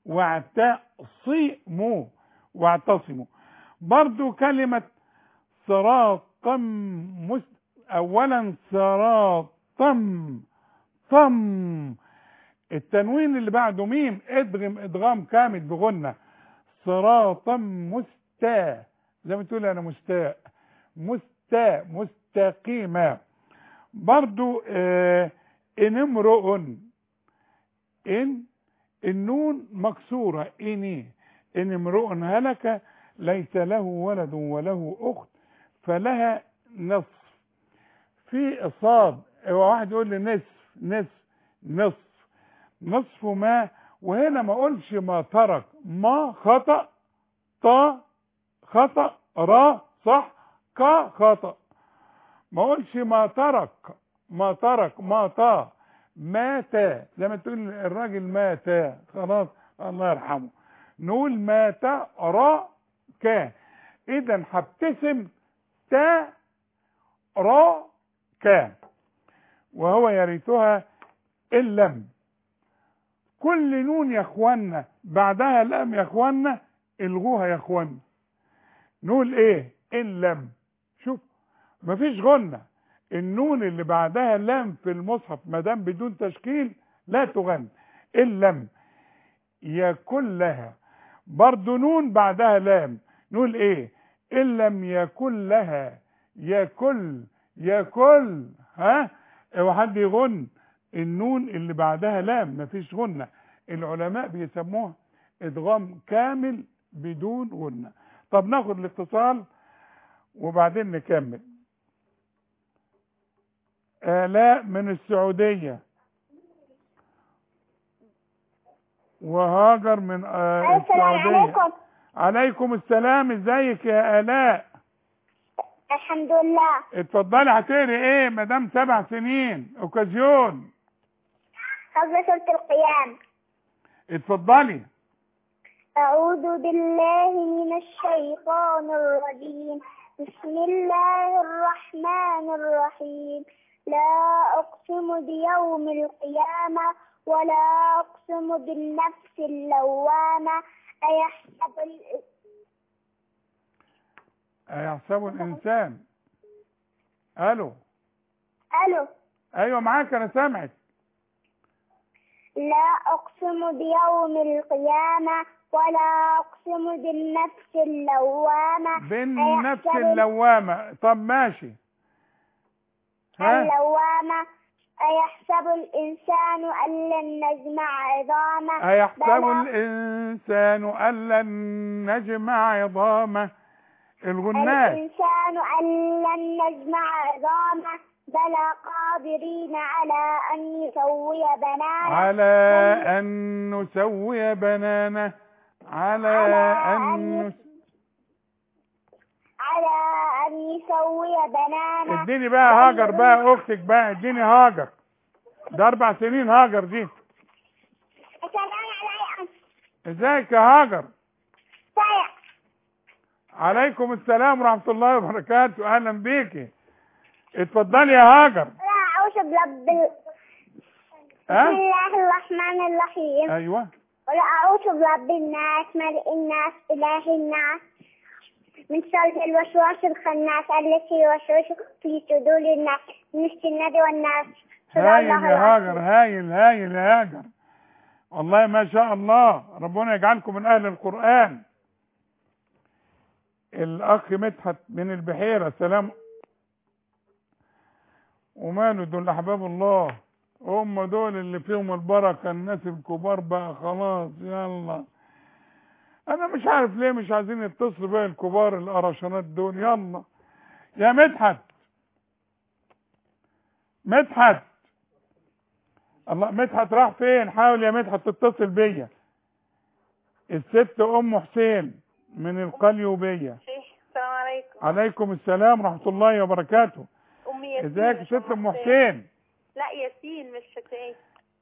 واعتصموا واعتصموا برضو كلمة صراطا مس اولا صراطا طم التنوين اللي بعده ميم ادغم ادغام كامل بغنة صراطا مستا زي ما تقول انا مستاء مستا مستقيمة برضو آه ان امرؤ ان النون مكسورة اني ان امرؤ هلك ليس له ولد وله اخت فلها نصف في صاد هو واحد يقول لي نصف نصف نصف نصف ما وهنا ما اقولش ما ترك ما خطأ طا خطأ را صح كا خطأ ما اقولش ما ترك ما ترك ما طا مات زي ما تقول الراجل مات خلاص الله يرحمه نقول مات را كا اذا هبتسم تا را كا وهو يرثها ان لم كل نون يا اخوانا بعدها لام يا اخوانا الغوها يا اخوانا نقول ايه ان لم شوف مفيش غنة النون اللي بعدها لام في المصحف ما دام بدون تشكيل لا تغن ان لم يكن لها برضو نون بعدها لام نقول ايه ان لم يكن لها يكل يكل ها اوعى حد يغن النون اللي بعدها لام مفيش غنة العلماء بيسموها ادغام كامل بدون غنة طب ناخد الاتصال وبعدين نكمل آلاء من السعودية وهاجر من آه السلام السعودية عليكم عليكم السلام ازيك يا آلاء الحمد لله اتفضلي هتقري ايه مدام سبع سنين اوكازيون قبل سورة القيام اتفضلي أعوذ بالله من الشيطان الرجيم بسم الله الرحمن الرحيم لا أقسم بيوم القيامة ولا أقسم بالنفس اللوامة أيحسب ال- هيحسبه الانسان الو ألو ايوه معاك انا سامعك لا أقسم بيوم القيامة ولا أقسم بالنفس اللوامة بالنفس أيحسب ال- اللوامة طب ماشي ها اللوامة أيحسب الإنسان أن لن نجمع عظامه أيحسب بلى الإنسان أن لن نجمع عظامه الغنات الإنسان أن لن نجمع عظامه بلى قادرين على أن يسوي بنانه على أن نسوي بنانه على على أن أن نس... على أن يسوي بنانه اديني بقى هاجر بقى أختك بقى اديني هاجر ده أربع سنين هاجر دي السلام عليكم ازيك يا هاجر سيء عليكم السلام ورحمة الله وبركاته أهلا بيكي اتفضلي يا هاجر لا أعوذ برب ال- بسم ها الله الرحمن الرحيم أيوه قل أعوذ برب الناس ملء الناس إله الناس من شر الوسواس الخناس التي يوسوس في صدور الناس من الجنة والناس صدق هايل الله يا العظيم. هاجر هايل هايل يا هاجر والله ما شاء الله ربنا يجعلكم من أهل القرآن الاخ مدحت من البحيره سلام وماله دول احباب الله هم دول اللي فيهم البركه الناس الكبار بقى خلاص يلا انا مش عارف ليه مش عايزين يتصلوا بقى الكبار القرشانات دول يلا يا مدحت مدحت الله مدحت راح فين حاول يا مدحت تتصل بيا الست ام حسين من القليوبيه شيخ السلام عليكم عليكم السلام ورحمه الله وبركاته أمي ياسين ازيك يا مش ست ام حسين لا ياسين مش حسين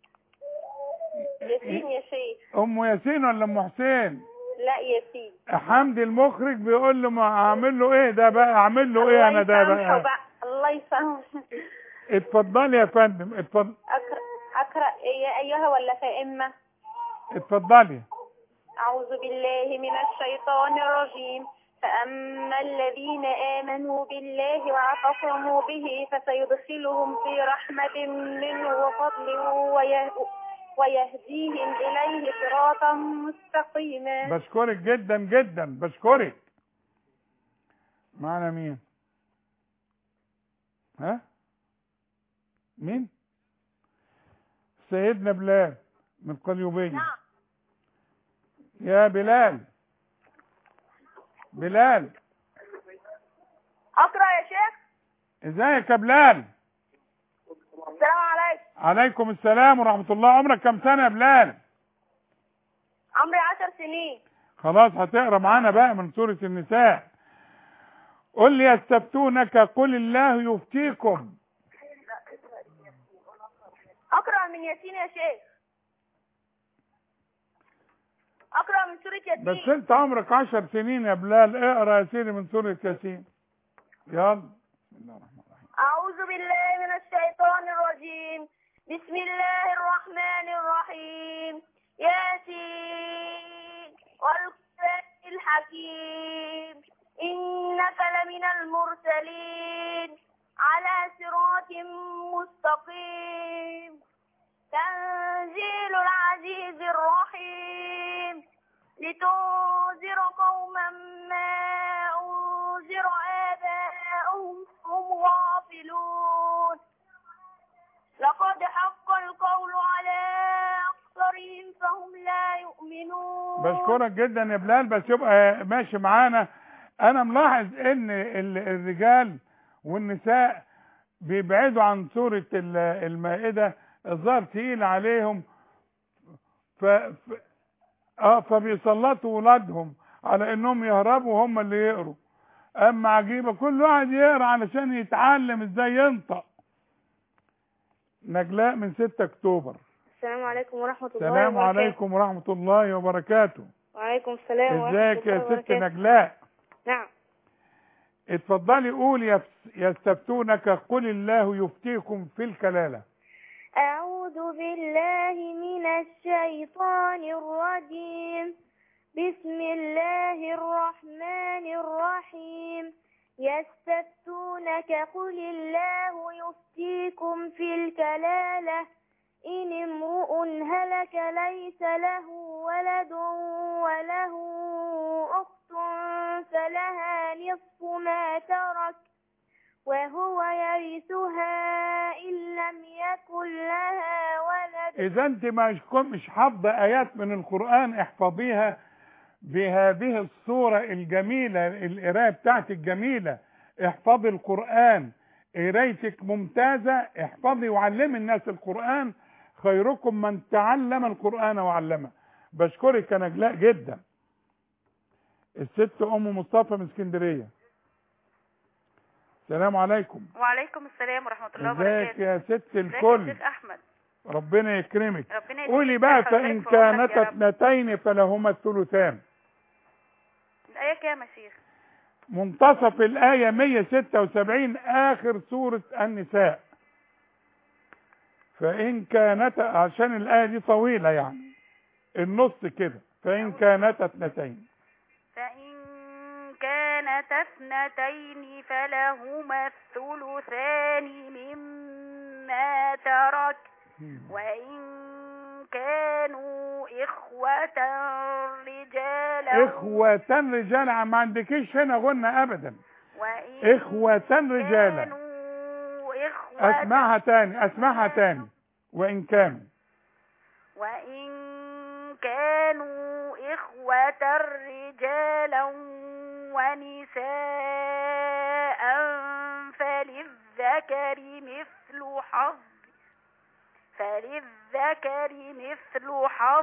ياسين يا شيخ ام ياسين ولا ام حسين لا ياسين حمدي المخرج بيقول له ما اعمل له ايه ده بقى اعمل له ايه انا ده يسامحه بقى الله يسامحه اتفضلي يا فندم اتفضل أقرأ أقرأ يا أيها ولا فإما اتفضلي أعوذ بالله من الشيطان الرجيم فأما الذين آمنوا بالله واعتصموا به فسيدخلهم في رحمة منه وفضل ويه- ويهديهم إليه صراطا مستقيما بشكرك جدا جدا بشكرك معنا مين ها مين سيدنا بلال من قليوبية يا بلال بلال أقرأ يا شيخ ازيك يا بلال السلام عليكم عليكم السلام ورحمة الله عمرك كم سنة يا بلال عمري عشر سنين خلاص هتقرا معانا بقى من سورة النساء قل لي يستفتونك قل الله يفتيكم أقرأ من ياسين يا شيخ أقرأ من سورة ياسين بس انت عمرك عشر سنين يا بلال اقرا يا سيدي من سورة ياسين يلا أعوذ بالله من الشيطان الرجيم بسم الله الرحمن الرحيم ياسين والقرآن الحكيم إنك لمن المرسلين على صراط مستقيم تنزيل العزيز الرحيم لتنذر قوما ما أنذر آباؤهم هم غافلون لقد حق القول على أكثرهم فهم لا يؤمنون بشكرك جدا يا بلال بس يبقى ماشي معانا انا ملاحظ ان ال- الرجال والنساء بيبعدوا عن سورة ال- المائدة الظاهر تقيل عليهم ف... ف... اه فبيسلطوا ولادهم على انهم يهربوا هم اللي يقروا اما عجيبة كل واحد يقرا علشان يتعلم ازاي ينطق نجلاء من 6 اكتوبر السلام عليكم ورحمة الله السلام وبركاته عليكم ورحمة الله وبركاته وعليكم السلام ورحمة ازيك الله يا ست وبركاته نجلاء نعم اتفضلي قولي يفس- يستفتونك قل الله يفتيكم في الكلالة أعوذ بالله من الشيطان الرجيم بسم الله الرحمن الرحيم يستفتونك قل الله يفتيكم في الكلالة إن امرؤ هلك ليس له ولد وله أخت فلها نصف ما ترك وهو يرثها إن لم يكن لها ولد اذا انت مش مش حافظه ايات من القران احفظيها بهذه الصوره الجميله القرايه بتاعتك جميله احفظي القران قرايتك ممتازه احفظي وعلمي الناس القران خيركم من تعلم القران وعلمه بشكرك يا نجلاء جدا الست ام مصطفى من اسكندريه السلام عليكم وعليكم السلام ورحمة الله ازيك وبركاته يا ست ازيك يا الكل شيخ أحمد ربنا يكرمك ربنا يديك قولي بقى الصحة فإن ويبارك في عمرك كانت يا رب. اثنتين فلهما الثلثان الآية كام يا شيخ منتصف الآية 176 آخر سورة النساء فإن كانت عشان الآية دي طويلة يعني النص كده فإن كانت اثنتين فإن كانت اثنتين فلهما الثلثان مما ترك وإن كانوا إخوة رجالا إخوة رجالا ما عندكيش هنا غنى أبدا وإن إخوة رجالا كانوا إخوة أسمعها تاني أسمعها تاني وإن كانوا وإن كانوا إخوة رجالا ونساء فللذكر مثل حظ فللذكر مثل حظ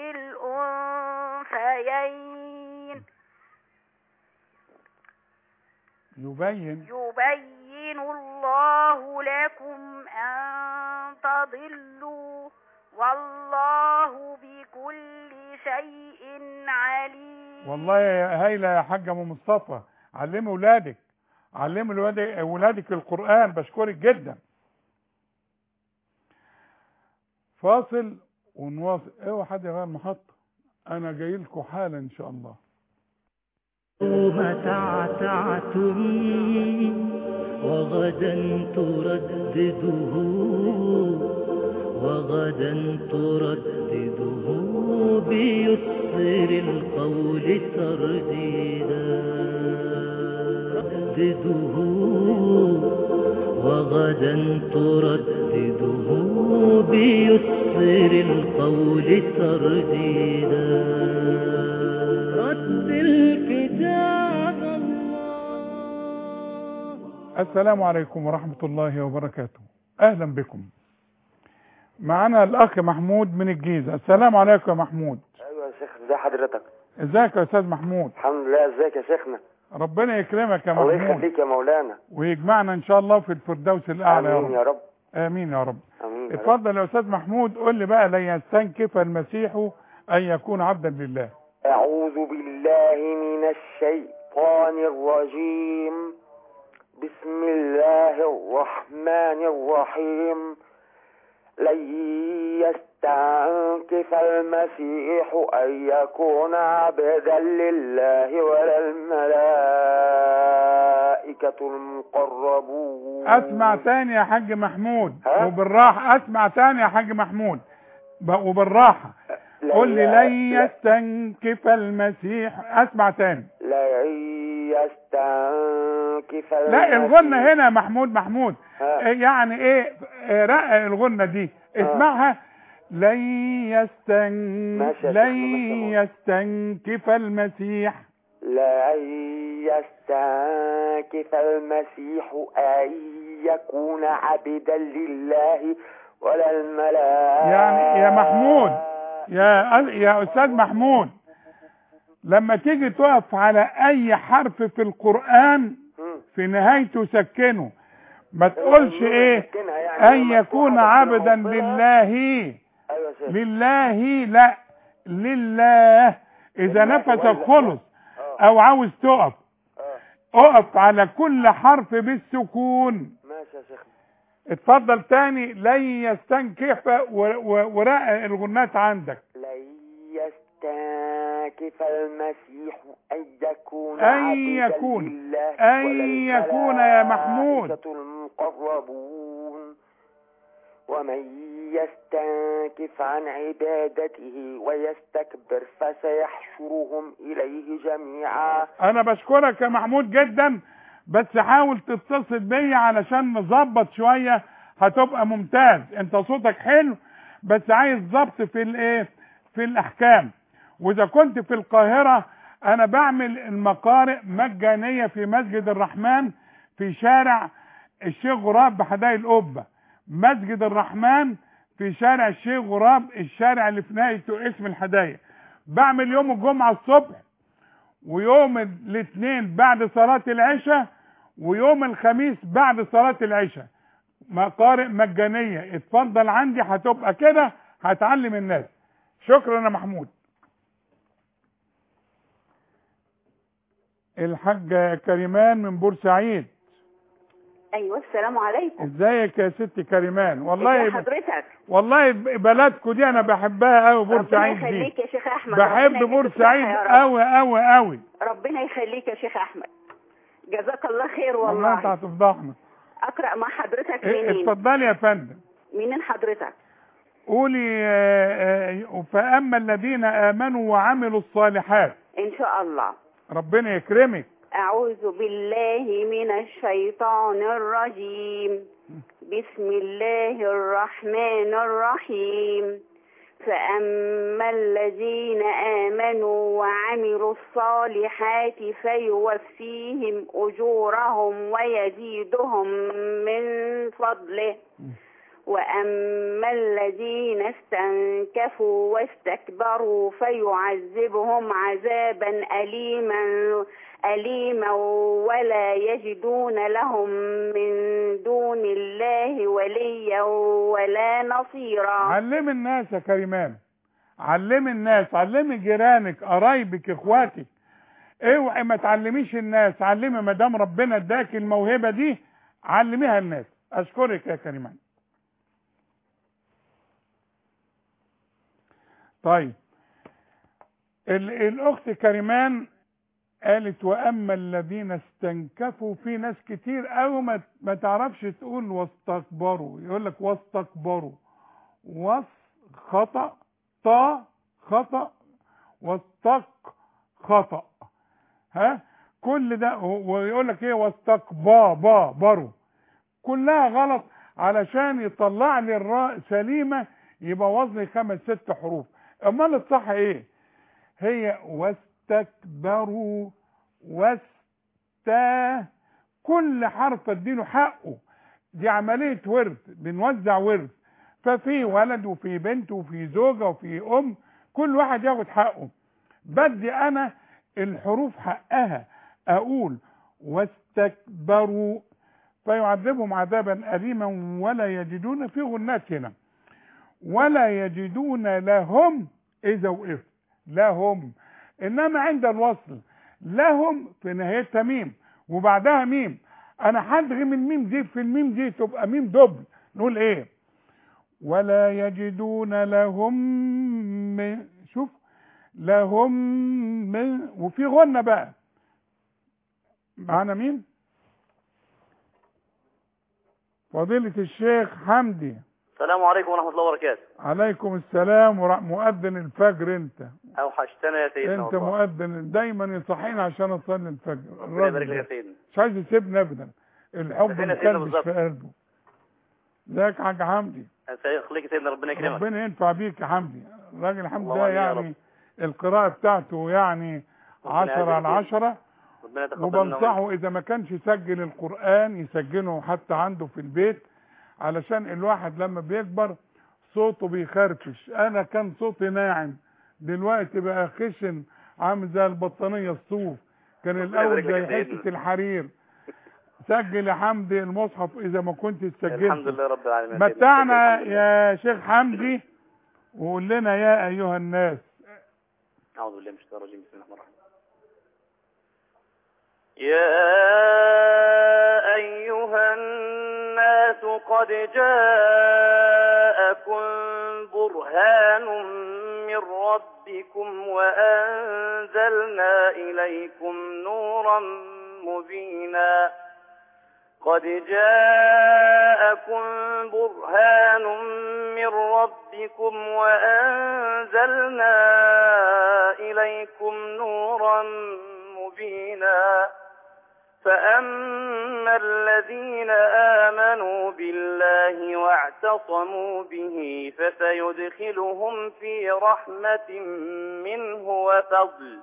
الأنثيين يبين يبين الله لكم أن تضلوا والله بكل شيء عليم والله يا هايلة يا حاجة أم مصطفى علمي ولادك علمي ولادك ولادك القرآن بشكرك جدا فاصل ونواصل اوعى حد يغير محطة أنا جاي لكم حالا إن شاء الله يوم تعتعتم وغدا تردده وغدا تردده بيسر القول ترديدا تردده وغدا تردده بيسر القول ترديدا رد الكتاب السلام عليكم ورحمة الله وبركاته أهلا بكم معنا الأخ محمود من الجيزة السلام عليكم يا محمود ايوه يا شيخ ازي حضرتك ازيك يا أستاذ محمود الحمد لله ازيك يا شيخنا ربنا يكرمك يا الله محمود يخليك يا مولانا ويجمعنا إن شاء الله في الفردوس الأعلى يا امين رب يا رب آمين يا رب امين يا رب. اتفضل يا أستاذ محمود قول لي بقى لن يستنكف المسيح أن يكون عبدا لله اعوذ بالله من الشيطان الرجيم بسم الله الرحمن الرحيم لن يستنكف المسيح ان يكون عبدا لله ولا الملائكة المقربون اسمع تاني يا حاج محمود ها؟ وبالراحة اسمع تاني يا حاج محمود ب- وبالراحة قول لي لن يستنكف المسيح اسمع تاني لن يستنكف لا المسيح الغنة هنا يا محمود محمود ها. إيه يعني ايه إيه رق الغنة دي اسمعها لن يستن ماشي يا لن شيخنا، ماشي يستنكف المسيح لن يستنكف المسيح أن يكون عبدا لله ولا الملائكة يعني يا محمود يا يا استاذ محمود لما تيجي تقف على اي حرف في القرآن في نهايته سكنه ما تقولش ايه سكنها يعني ان لما يكون تقع عبدا بس لله أيوة يا شيخ. لله لا لله اذا لله نفسك ولا- خلص او عاوز تقف اقف على كل حرف بالسكون ماشي يا شيخ اتفضل تاني لن يستنكف و- و- ورق الغنات عندك لن يستنكف المسيح أن يكون أن عبدا يكون. لله أن ولا يكون يا محمود. الملائكة المقربون ومن يستنكف عن عبادته ويستكبر فسيحشرهم إليه جميعا انا بشكرك يا محمود جدا بس حاول تتصل بيا علشان نظبط شوية هتبقى ممتاز انت صوتك حلو بس عايز ضبط في الايه في الاحكام واذا كنت في القاهرة انا بعمل المقارئ مجانية في مسجد الرحمن في شارع الشيخ غراب بحدائق القبة مسجد الرحمن في شارع الشيخ غراب الشارع اللي في نهايته اسم الحدائق بعمل يوم الجمعة الصبح ويوم الاثنين بعد صلاة العشاء ويوم الخميس بعد صلاة العشاء مقارئ مجانية اتفضل عندي هتبقى كده هتعلم الناس شكرا يا محمود الحاجة كريمان من بورسعيد ايوه السلام عليكم ازيك يا ست كريمان ازي والله حضرتك والله بلدكم دي انا بحبها قوي ربنا بورسعيد يخليك دي يا شيخ احمد بحب ربنا يديك بورسعيد الصحة يا رب. قوي قوي قوي ربنا يخليك يا شيخ احمد جزاك الله خير والله انت والله هتفضحنا اقرا مع حضرتك إيه، منين اتفضلي يا فندم منين حضرتك قولي آه، آه، فأما الذين آمنوا وعملوا الصالحات ان شاء الله ربنا يكرمك أعوذ بالله من الشيطان الرجيم بسم الله الرحمن الرحيم فأما الذين آمنوا وعملوا الصالحات فيوفيهم أجورهم ويزيدهم من فضله وأما الذين استنكفوا واستكبروا فيعذبهم عذابا أليما أليما ولا يجدون لهم من دون الله وليا ولا نصيرا علم الناس يا كريمان علم الناس علمي جيرانك قرايبك اخواتك اوعي ما تعلميش الناس علمي ما دام ربنا اداك الموهبه دي علميها الناس اشكرك يا كريمان طيب ال- الاخت كريمان قالت واما الذين استنكفوا في ناس كتير قوي ما ما تعرفش تقول واستكبروا يقول لك واستكبروا وص خطا طا خطا واستق خطا ها كل ده ويقول لك ايه واستكبا با بروا كلها غلط علشان يطلع لي الراء سليمه يبقى وزني خمس ست حروف امال الصح ايه هي واستكبروا واستا كل حرف اديله حقه دي عمليه ورث بنوزع ورث ففي ولد وفي بنت وفي زوجه وفي ام كل واحد ياخد حقه بدي انا الحروف حقها اقول واستكبروا فيعذبهم عذابا اليما ولا يجدون في غنات هنا ولا يجدون لهم اذا وقفت لهم انما عند الوصل لهم في نهايتها ميم وبعدها ميم انا هدغم الميم دي في الميم دي تبقى ميم دبل نقول ايه ولا يجدون لهم من شوف لهم من وفي غنة بقى معانا مين فضيلة الشيخ حمدي السلام عليكم ورحمة الله وبركاته عليكم السلام ورح... مؤذن الفجر انت أوحشتنا يا سيدنا انت والله مؤذن دايما يصحينا عشان اصلي الفجر ربنا يبارك الراجل لك يا ده. سيدنا مش عايز يسيبني ابدا الحب فين يا سيدنا مكلبش بالظبط؟ في قلبه ازيك يا حاج حمدي يخليك يا سيدنا ربنا يكرمك ربنا ينفع بيك يا حمدي الراجل حمدي اللهم ده آمين يا يعني القراءة بتاعته يعني ربنا عشرة على يعزك. عشرة ربنا يتقبل منا ومنك. وبنصحه اذا ما كانش يسجل القرآن يسجله حتى عنده في البيت علشان الواحد لما بيكبر صوته بيخرفش انا كان صوتي ناعم دلوقتي بقى خشن عامل زي البطانية الصوف كان ربنا الاول يبارك لك زي يا سيدنا. حتة الحرير سجل يا حمدي المصحف اذا ما كنت سجلت الحمد لله رب العالمين يا سيدنا. متعنا الحمد لله. يا شيخ حمدي وقول لنا يا ايها الناس أعوذ بالله من الشيطان الرجيم بسم الله الرحمن الرحيم يا أيها الناس قد جاءكم برهان من ربكم وأنزلنا إليكم نورا مبينا قد جاءكم برهان من ربكم وأنزلنا إليكم نورا مبينا فأما الذين آمنوا بالله واعتصموا به فسيدخلهم في رحمة منه وفضل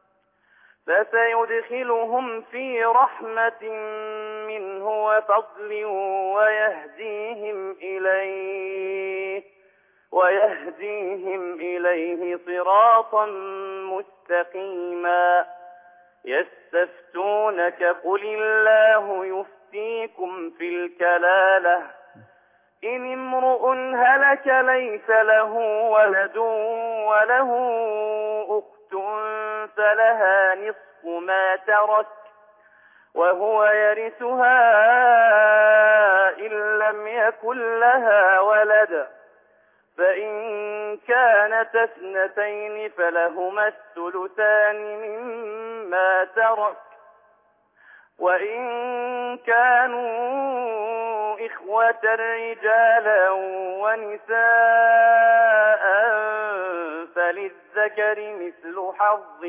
فسيدخلهم في رحمة منه وفضل ويهديهم إليه ويهديهم إليه صراطا مستقيما يستفتونك قل الله يفتيكم في الكلالة إن امرؤ هلك ليس له ولد وله أخت فلها نصف ما ترك وهو يرثها إن لم يكن لها ولد فإن كانت اثنتين فلهما الثلثان مما ترك وإن كانوا إخوة رجالا ونساء فللذكر مثل حظ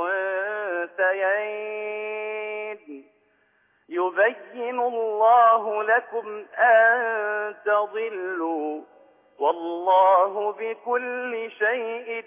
الأنثيين يبين الله لكم أن تضلوا والله بكل شيء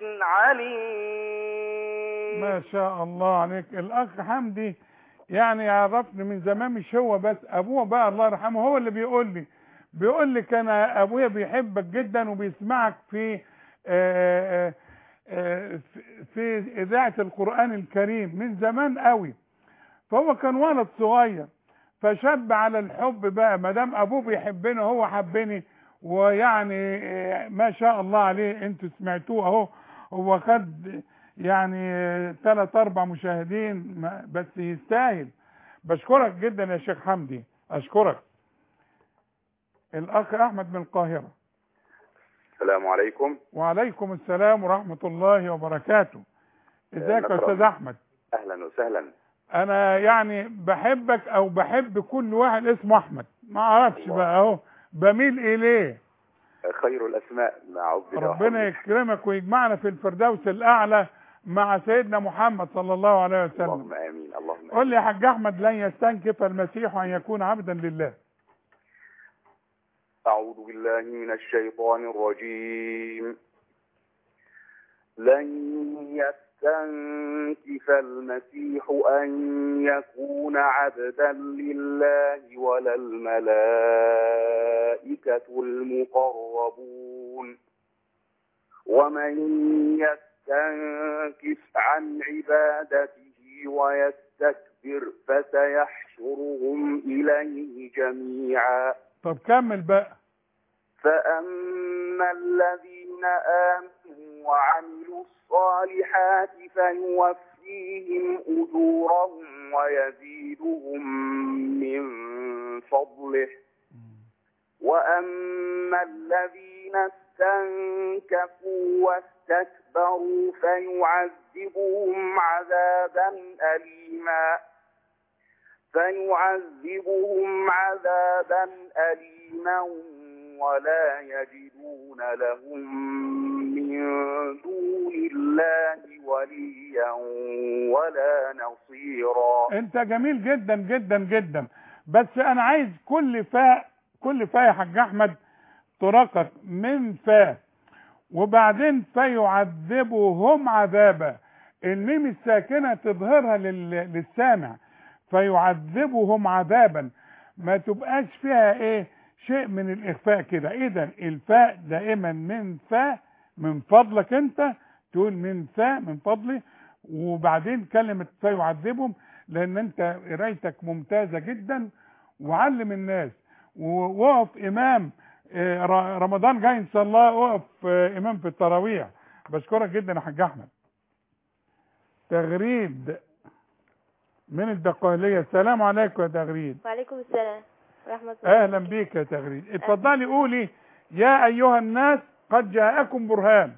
عليم ما شاء الله عليك الاخ حمدي يعني عرفني من زمان مش هو بس ابوه بقى الله يرحمه هو اللي بيقول لي بيقول لي كان ابويا بيحبك جدا وبيسمعك في آه، آه، في- في اذاعه القران الكريم من زمان قوي فهو كان ولد صغير فشاب على الحب بقى ما دام ابوه بيحبني هو حبني ويعني آه، ما شاء الله عليه انتوا سمعتوه اهو هو خد يعني ثلاث اربع مشاهدين ما- بس يستاهل بشكرك جدا يا شيخ حمدي اشكرك الاخ احمد من القاهره السلام عليكم وعليكم السلام ورحمه الله وبركاته ازيك يا نكرم. استاذ احمد اهلا وسهلا انا يعني بحبك او بحب كل واحد اسمه احمد ما اعرفش بقى اهو بميل اليه خير الاسماء مع عبد الله ربنا يكرمك ويجمعنا في الفردوس الاعلى مع سيدنا محمد صلى الله عليه وسلم اللهم امين اللهم قل لي يا حاج احمد لن يستنكف المسيح ان يكون عبدا لله أعوذ بالله من الشيطان الرجيم لن يستنكف المسيح أن يكون عبدا لله ولا الملائكة المقربون ومن يستنكف عن عبادته ويستكبر فسيحشرهم إليه جميعا طب كمل بقى فأما الذين آمنوا وعملوا الصالحات فيوفيهم أجورهم ويزيدهم من فضله وأما الذين استنكفوا واستكبروا فيعذبهم عذابا أليما فيعذبهم عذابا أليما ولا يجدون لهم من دون الله وليا ولا نصيرا انت جميل جدا جدا جدا بس انا عايز كل فاء كل فاء يا حاج احمد ترقق من فاء وبعدين فيعذبهم عذابا الميم الساكنه تظهرها لل- للسامع فيعذبهم عذابا ما تبقاش فيها ايه شيء من الاخفاء كده اذا الفاء دائما من فاء من فضلك انت تقول من فاء من فضلي وبعدين كلمة فيعذبهم لان انت قرايتك ممتازة جدا وعلم الناس ووقف امام آه، ر- رمضان جاي ان شاء الله وقف آه، امام في التراويح بشكرك جدا يا حاج احمد تغريد من الدقهلية السلام عليكم يا تغريد وعليكم السلام ورحمة الله اهلا بيك يا تغريد اتفضلي قولي يا ايها الناس قد جاءكم برهان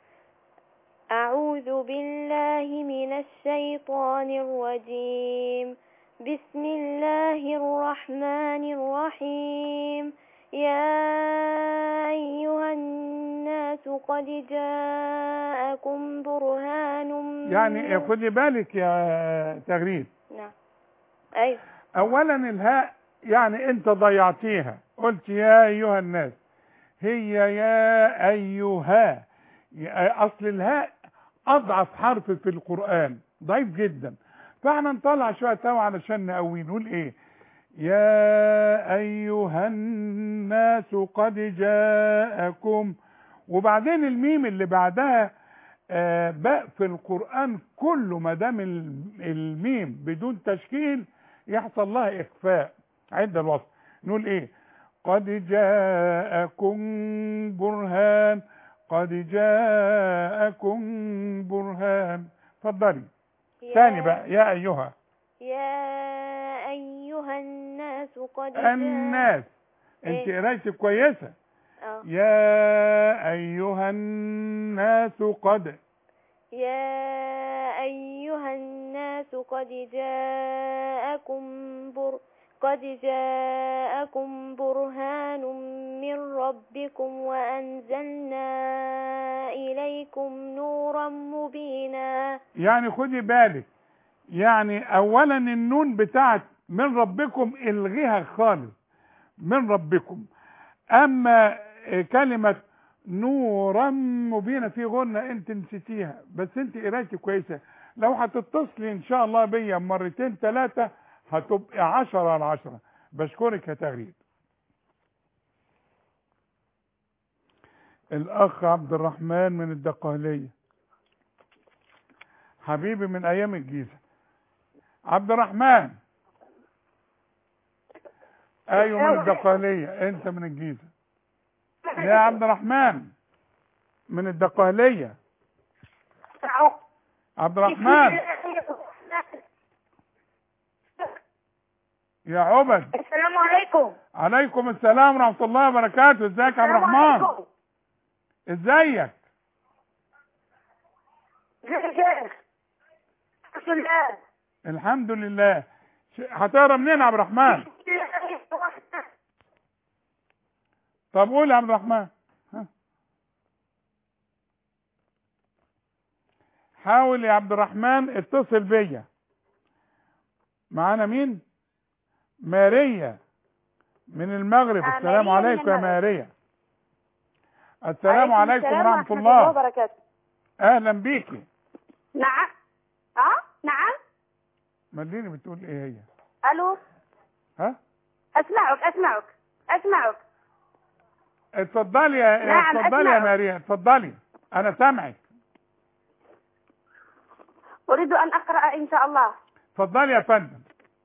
أعوذ بالله من الشيطان الرجيم بسم الله الرحمن الرحيم يا أيها الناس قد جاءكم برهان يعني خدي بالك يا تغريد نعم أيوة اولا الهاء يعني انت ضيعتيها قلت يا ايها الناس هي يا ايها اصل الهاء اضعف حرف في القرآن ضعيف جدا فاحنا نطلع شوية هوا علشان نقوي نقول ايه يا ايها الناس قد جاءكم وبعدين الميم اللي بعدها آه، باء في القرآن كله ما دام ال- الميم بدون تشكيل يحصل لها إخفاء عند الوصف نقول إيه قد جاءكم برهان قد جاءكم برهان اتفضلي يا- ثاني بقى يا أيها يا أيها الناس قد الناس انت إيه؟ قرايتك كويسة آه. يا أيها الناس قد يا أيها الناس قد جاءكم بر قد جاءكم برهان من ربكم وأنزلنا إليكم نورا مبينا يعني خدي بالك يعني اولا النون بتاعت من ربكم الغيها خالص من ربكم اما آه، كلمة نورا مبينة في غنة انت نسيتيها بس انت قرايتي كويسة لو هتتصلي ان شاء الله بيا مرتين ثلاثة هتبقى عشرة على عشرة بشكرك يا تغريد الاخ عبد الرحمن من الدقهلية حبيبي من ايام الجيزة عبد الرحمن ايوه من الدقهلية انت من الجيزة يا عبد الرحمن من الدقهلية عبد الرحمن يا عبد السلام عليكم عليكم السلام ورحمة الله وبركاته ازيك يا عبد السلام الرحمن عليكم. ازيك ازيك يا شيخ الحمد لله الحمد لله ش- هتقرا منين يا عبد الرحمن طب قول يا عبد الرحمن ها. حاول يا عبد الرحمن اتصل بيا معانا مين ماريا من المغرب آه، السلام ماريا من عليكم يا المغرب. ماريا السلام عليكم السلام ورحمة ورحمة الله الله وبركاته اهلا بيكي نعم اه نعم مديني بتقول ايه هي الو ها اسمعك اسمعك اسمعك اتفضلي يا نعم، اتفضلي يا أسمعك. ماريا اتفضلي انا سامعك اريد ان اقرا ان شاء الله اتفضلي يا فندم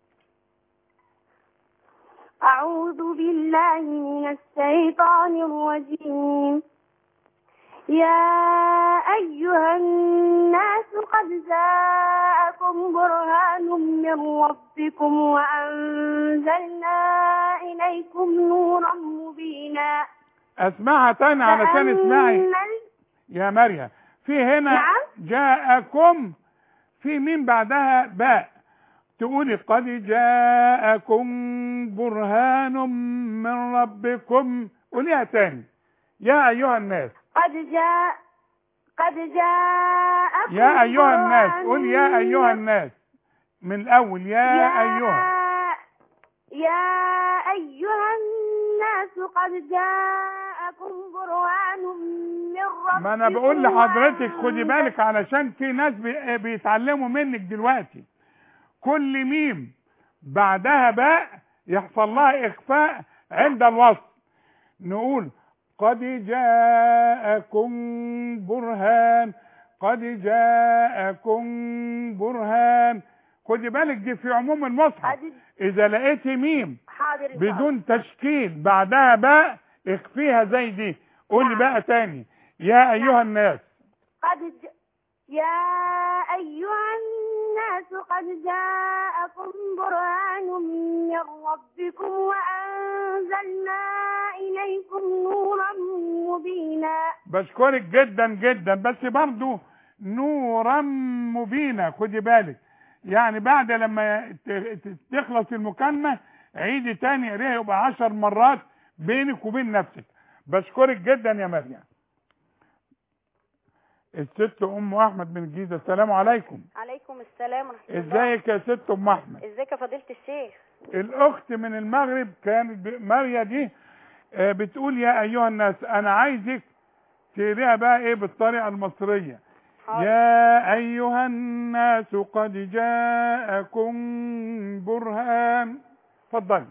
أعوذ بالله من الشيطان الرجيم يا أيها الناس قد جاءكم برهان من ربكم وأنزلنا إليكم نورا مبينا اسمعها تاني علشان اسمعي فأما يا مريم في هنا نعم. جاءكم في مين بعدها باء تقولي قد جاءكم برهان من ربكم قوليها تاني يا ايها الناس قد جاء قد جاءكم يا ايها الناس برهان قول يا ايها الناس من الاول يا, يا ايها يا أيها الناس قد جاءكم برهان من ربكم ما انا بقول لحضرتك خدي بالك علشان في ناس بي- بيتعلموا منك دلوقتي كل ميم بعدها باء يحصل لها اخفاء عند الوصل نقول قد جاءكم برهان قد جاءكم برهان خدي بالك دي في عموم المصحف اذا لقيتي ميم حاضر إن شاء الله. بدون تشكيل بعدها باء اخفيها زي دي قولي بقى تاني يا ايها الناس قد ج... يا أيها الناس قد جاءكم برهان من ربكم وأنزلنا إليكم نورا مبينا بشكرك جدا جدا بس برضو نورا مبينا خدي بالك يعني بعد لما ت- ت- تخلص المكالمة عيدي تاني قريها يبقى عشر مرات بينك وبين نفسك بشكرك جدا يا مريم الست ام احمد من الجيزه السلام عليكم عليكم السلام ورحمة الله ازيك يا ست ام احمد ازيك يا فضيلة الشيخ الاخت من المغرب كانت ب- ماريا دي آه، بتقول يا ايها الناس انا عايزك تقريها بقى ايه بالطريقه المصريه يا ايها الناس قد جاءكم برهان اتفضلي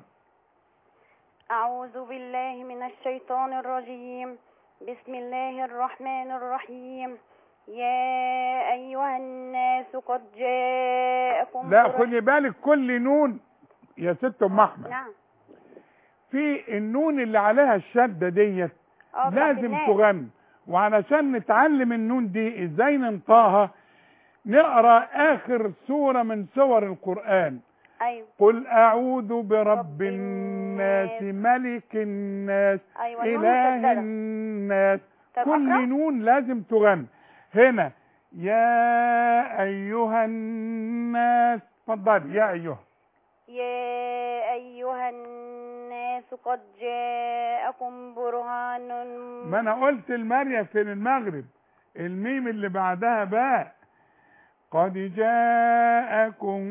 أعوذ بالله من الشيطان الرجيم بسم الله الرحمن الرحيم يا أيها الناس قد جاءكم لا برهان- خدي بالك كل نون يا ست ام احمد نعم في النون اللي عليها الشده ديت آه، بتاعت لازم الناس. تغني وعلشان نتعلم النون دي ازاي ننطقها نقرا اخر سوره من سور القران أيوة قل اعوذ برب الناس ملك الناس أيوة النون اله مشددة. الناس طب كل أقرأ؟ نون لازم تغني هنا يا ايها الناس اتفضلي يا ايها يا أيها الناس قد جاءكم برهان ما انا قلت الماريا في المغرب الميم اللي بعدها باء قد جاءكم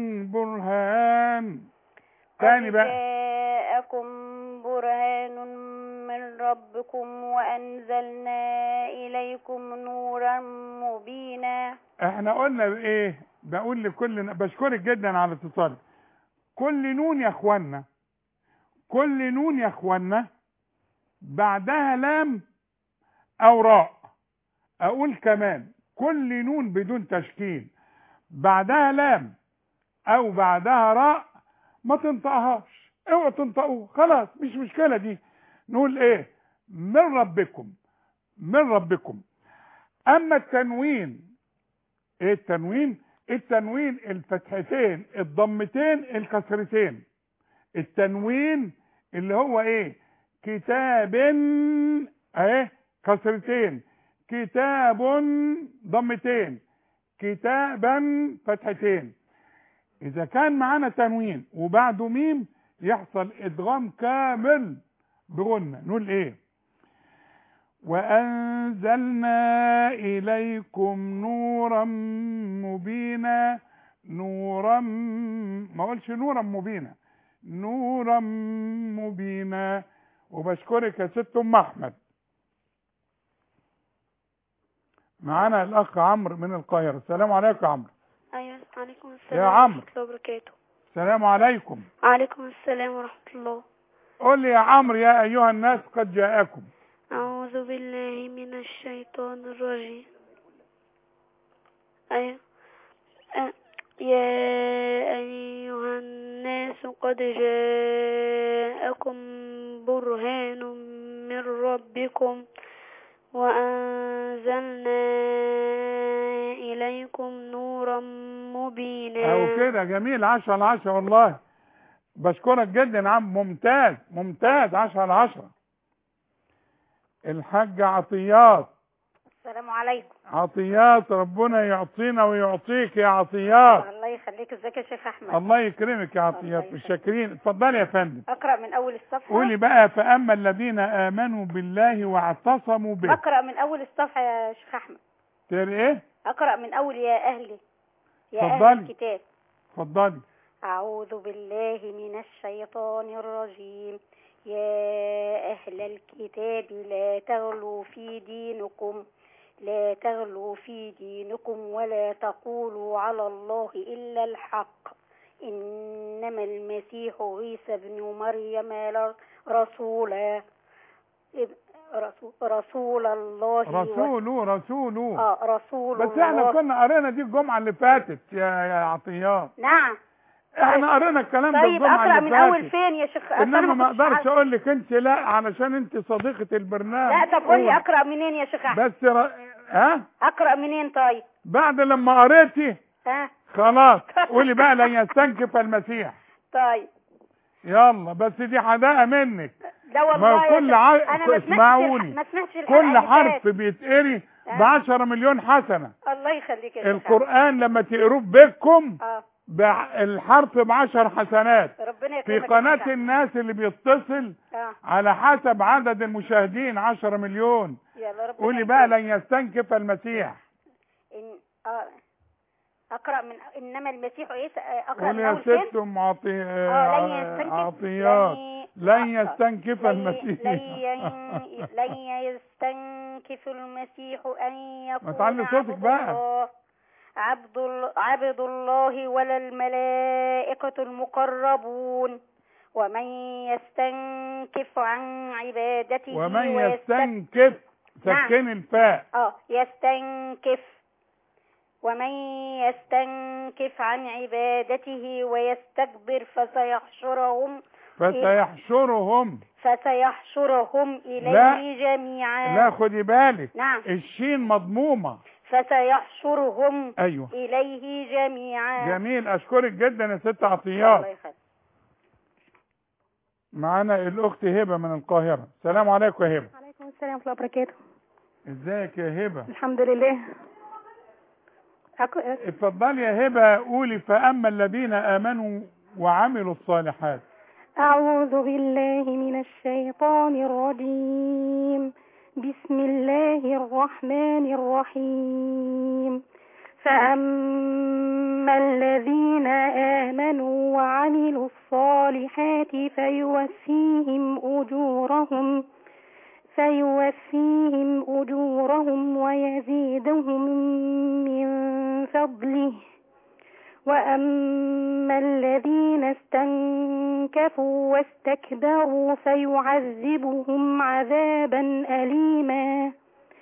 برهان تاني بقى جاءكم برهان من ربكم وأنزلنا إليكم نورا مبينا احنا قلنا ايه بقول لكل بشكرك جدا على اتصالك كل نون يا اخوانا كل نون يا اخوانا بعدها لام او راء اقول كمان كل نون بدون تشكيل بعدها لام او بعدها راء ما تنطقهاش اوعوا تنطقوه خلاص مش مشكله دي نقول ايه من ربكم من ربكم اما التنوين ايه التنوين التنوين الفتحتين الضمتين الكسرتين التنوين اللي هو ايه كتاب اهي كسرتين كتاب ضمتين كتابا فتحتين اذا كان معانا تنوين وبعده ميم يحصل ادغام كامل بغنى نقول ايه وانزلنا اليكم نورا مبينا نورا ما اقولش نورا مبينا نورا مبينا وبشكرك يا ست ام احمد معانا الاخ عمرو من القاهره السلام عليكم يا عمرو ايوه عليكم السلام يا عمرو. ورحمه الله وبركاته السلام عليكم عليكم السلام ورحمه الله قل لي يا عمرو يا ايها الناس قد جاءكم اعوذ بالله من الشيطان الرجيم ايوه أه. يا ايها الناس قد جاءكم برهان من ربكم وأنزلنا إليكم نورا مبينا او كده جميل 10 على 10 والله بشكرك جدا يا عم ممتاز ممتاز 10 على 10 الحاج عطيات السلام عليكم عطيات ربنا يعطينا ويعطيك يا عطيات الله يخليك ازيك يا شيخ احمد الله يكرمك يا عطيات مش شاكرين اتفضلي يا فندم اقرا من اول الصفحه قولي بقى فاما الذين امنوا بالله واعتصموا به اقرا من اول الصفحه يا شيخ احمد تقري ايه اقرا من اول يا اهلي يا اهل اتفضلي. الكتاب اتفضلي أعوذ بالله من الشيطان الرجيم يا أهل الكتاب لا تغلوا في دينكم لا تغلوا في دينكم ولا تقولوا على الله إلا الحق إنما المسيح عيسى ابن مريم ل- رسولا رسول, رسول الله و- رسوله رسوله آه رسول بس الله احنا كنا قرينا دي الجمعه اللي فاتت يا يا عطيات نعم احنا قرينا الكلام ده طيب الجمعه اقرا اللي من اول فاتت فين يا شيخ أصل أنا انما ما كنتش اقدرش عارفة. اقول لك انت لا علشان انت صديقه البرنامج لا طب قول لي قول. اقرا منين يا شيخ احمد بس ر... ها اقرا منين طيب بعد لما قريتي ها خلاص قولي بقى لن يستنكف المسيح طيب يلا بس دي حداقه منك ده والله ما يا كل شيخ- ع... انا ما سمعتش اسمعوني الح- ما سمعتش الحلقة كل اللي حرف فاتت. بيتقري ها؟ ب 10 مليون حسنه الله يخليك يا شيخ القران لما تقروه ببيتكم اه بع- الحرف ب 10 حسنات ربنا في يكرمك يا قناه شيخ. الناس اللي بيتصل اه على حسب عدد المشاهدين 10 مليون يلا ربنا قولي بقى يكرمك. لن يستنكف المسيح إن... آه. اقرا من انما المسيح عيسى آه، اقرا قولي من يا اول فين ست ام عطي... اه لن يستنكف عطيات لن لن يستنكف لن- المسيح لن ين- لن يستنكف المسيح أن يكون تعلي صوتك عبد بقى. الله عبد, ال- عبد الله ولا الملائكة المقربون ومن يستنكف عن عبادته ومن ويستك- يستنكف نعم. سكن الفاء اه يستنكف ومن يستنكف عن عبادته ويستكبر فسيحشرهم فسيحشرهم فسيحشرهم إليه لا. جميعا لا خدي بالك نعم الشين مضمومة فسيحشرهم ايوه إليه جميعا جميل اشكرك جدا يا ست الله عطيات يخليك معانا الاخت هبه من القاهره السلام عليكم يا هبه عليكم السلام ورحمة الله وبركاته ازيك يا هبه الحمد لله أك... اتفضلي يا هبه قولي فاما الذين امنوا وعملوا الصالحات أعوذ بالله من الشيطان الرجيم بسم الله الرحمن الرحيم فأما الذين آمنوا وعملوا الصالحات فيوفيهم أجورهم فيوفيهم أجورهم ويزيدهم من فضله وأما الذين استنكفوا واستكبروا فيعذبهم عذابا أليما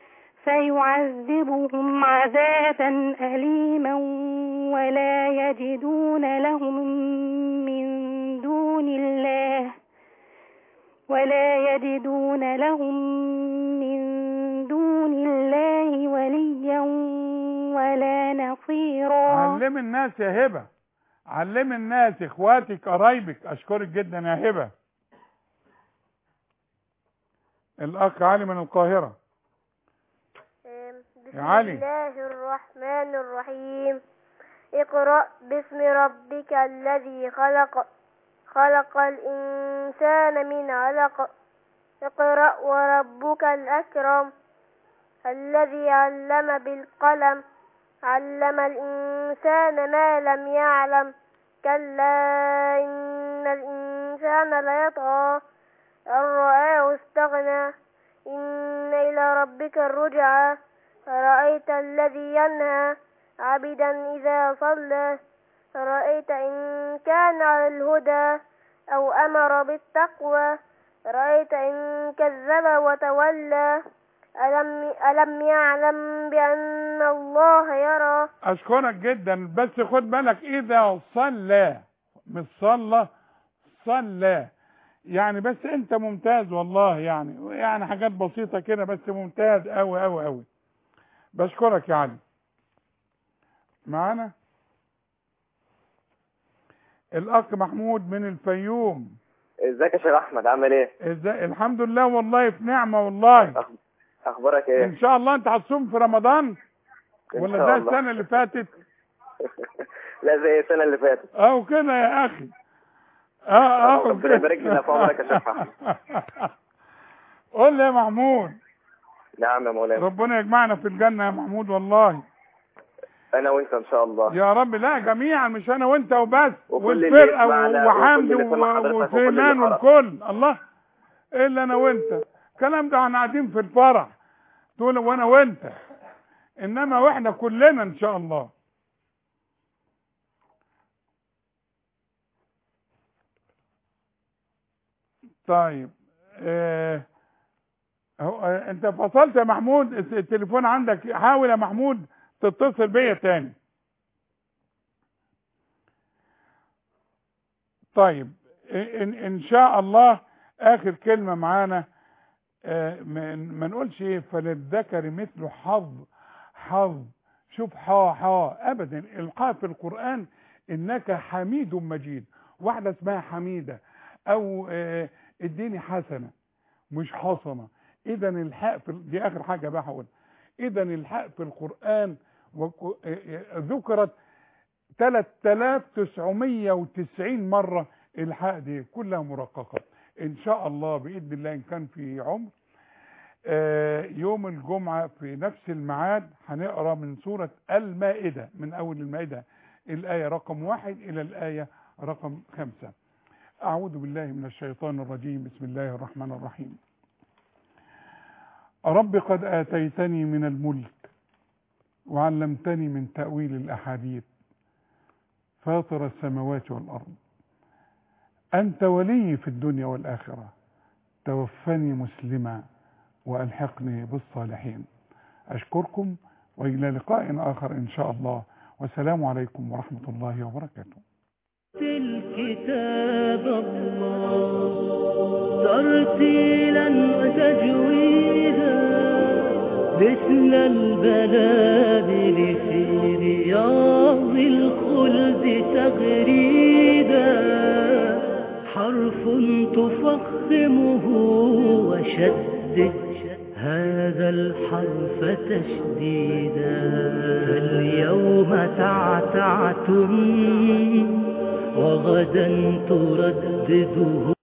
فيعذبهم عذابا أليما ولا يجدون لهم من دون الله ولا يجدون لهم من دون الله وليا ولا نصيرا علم الناس يا هبة علم الناس اخواتك قرايبك اشكرك جدا يا هبة الاخ علي من القاهرة بسم يا علي. الله الرحمن الرحيم اقرأ باسم ربك الذي خلق خلق الإنسان من علق اقرأ وربك الأكرم الذي علم بالقلم علم الإنسان ما لم يعلم كلا إن الإنسان ليطغى أن رآه استغنى إن إلى ربك الرجعى أرأيت الذي ينهى عبدا إذا صلى أرأيت إن كان على الهدى أو أمر بالتقوى رأيت إن كذب وتولى ألم, ألم يعلم بأن الله يرى اشكرك جدا بس خد بالك اذا صلى مش صلى صلى يعني بس انت ممتاز والله يعني يعني حاجات بسيطة كده بس ممتاز اوي اوي اوي بشكرك يا علي معانا الاخ محمود من الفيوم ازيك يا شيخ احمد عامل ايه ازاي الحمد لله والله في نعمة والله اخبارك ايه ان شاء الله انت هتصوم في رمضان إن ولا شاء زي الله. السنة اللي فاتت لا زي السنه اللي فاتت او كده يا اخي اه اه ربنا يبارك لنا في عمرك يا شيخ احمد قول لي يا محمود نعم يا مولانا ربنا يجمعنا في الجنة يا محمود والله انا وانت ان شاء الله يا رب لا جميعا مش انا وانت وبس وكل اللي والفرقة يسمعنا وحمد وكل اللي سمع حضرتك وكل اللي وسليمان قرأ. والكل الله الا انا وانت الكلام ده احنا قاعدين في الفرح تقول وانا وانت انما واحنا كلنا ان شاء الله طيب اه هو اه انت فصلت يا محمود الت- التليفون عندك حاول يا محمود تتصل بيا تاني طيب ان, إن شاء الله اخر كلمة معانا اه ما ما نقولش ايه فللذكر مثل حظ حظ شوف حا حا ابدا القاء في القرآن انك حميد مجيد واحدة اسمها حميدة او اه اديني حسنة مش حسنة اذا الحاء في دي اخر حاجة بقى هقول اذا الحاء في القرآن وك- اه اه ذكرت 3990 مرة الحاء دي كلها مرققة ان شاء الله باذن الله ان كان في عمر آه، يوم الجمعة في نفس الميعاد هنقرا من سورة المائدة من اول المائدة الآية رقم واحد إلى الآية رقم خمسة أعوذ بالله من الشيطان الرجيم بسم الله الرحمن الرحيم رب قد آتيتني من الملك وعلمتني من تأويل الأحاديث فاطر السماوات والأرض أنت ولي في الدنيا والآخرة توفني مسلما وألحقني بالصالحين أشكركم وإلى لقاء آخر إن شاء الله والسلام عليكم ورحمة الله وبركاته الكتاب الله ترتيلا وتجويدا مثل البلابل في رياض الخلد تغريدا حرف تفخمه وشدد هذا الحرف تشديدا فاليوم تعتعتم وغدا تردده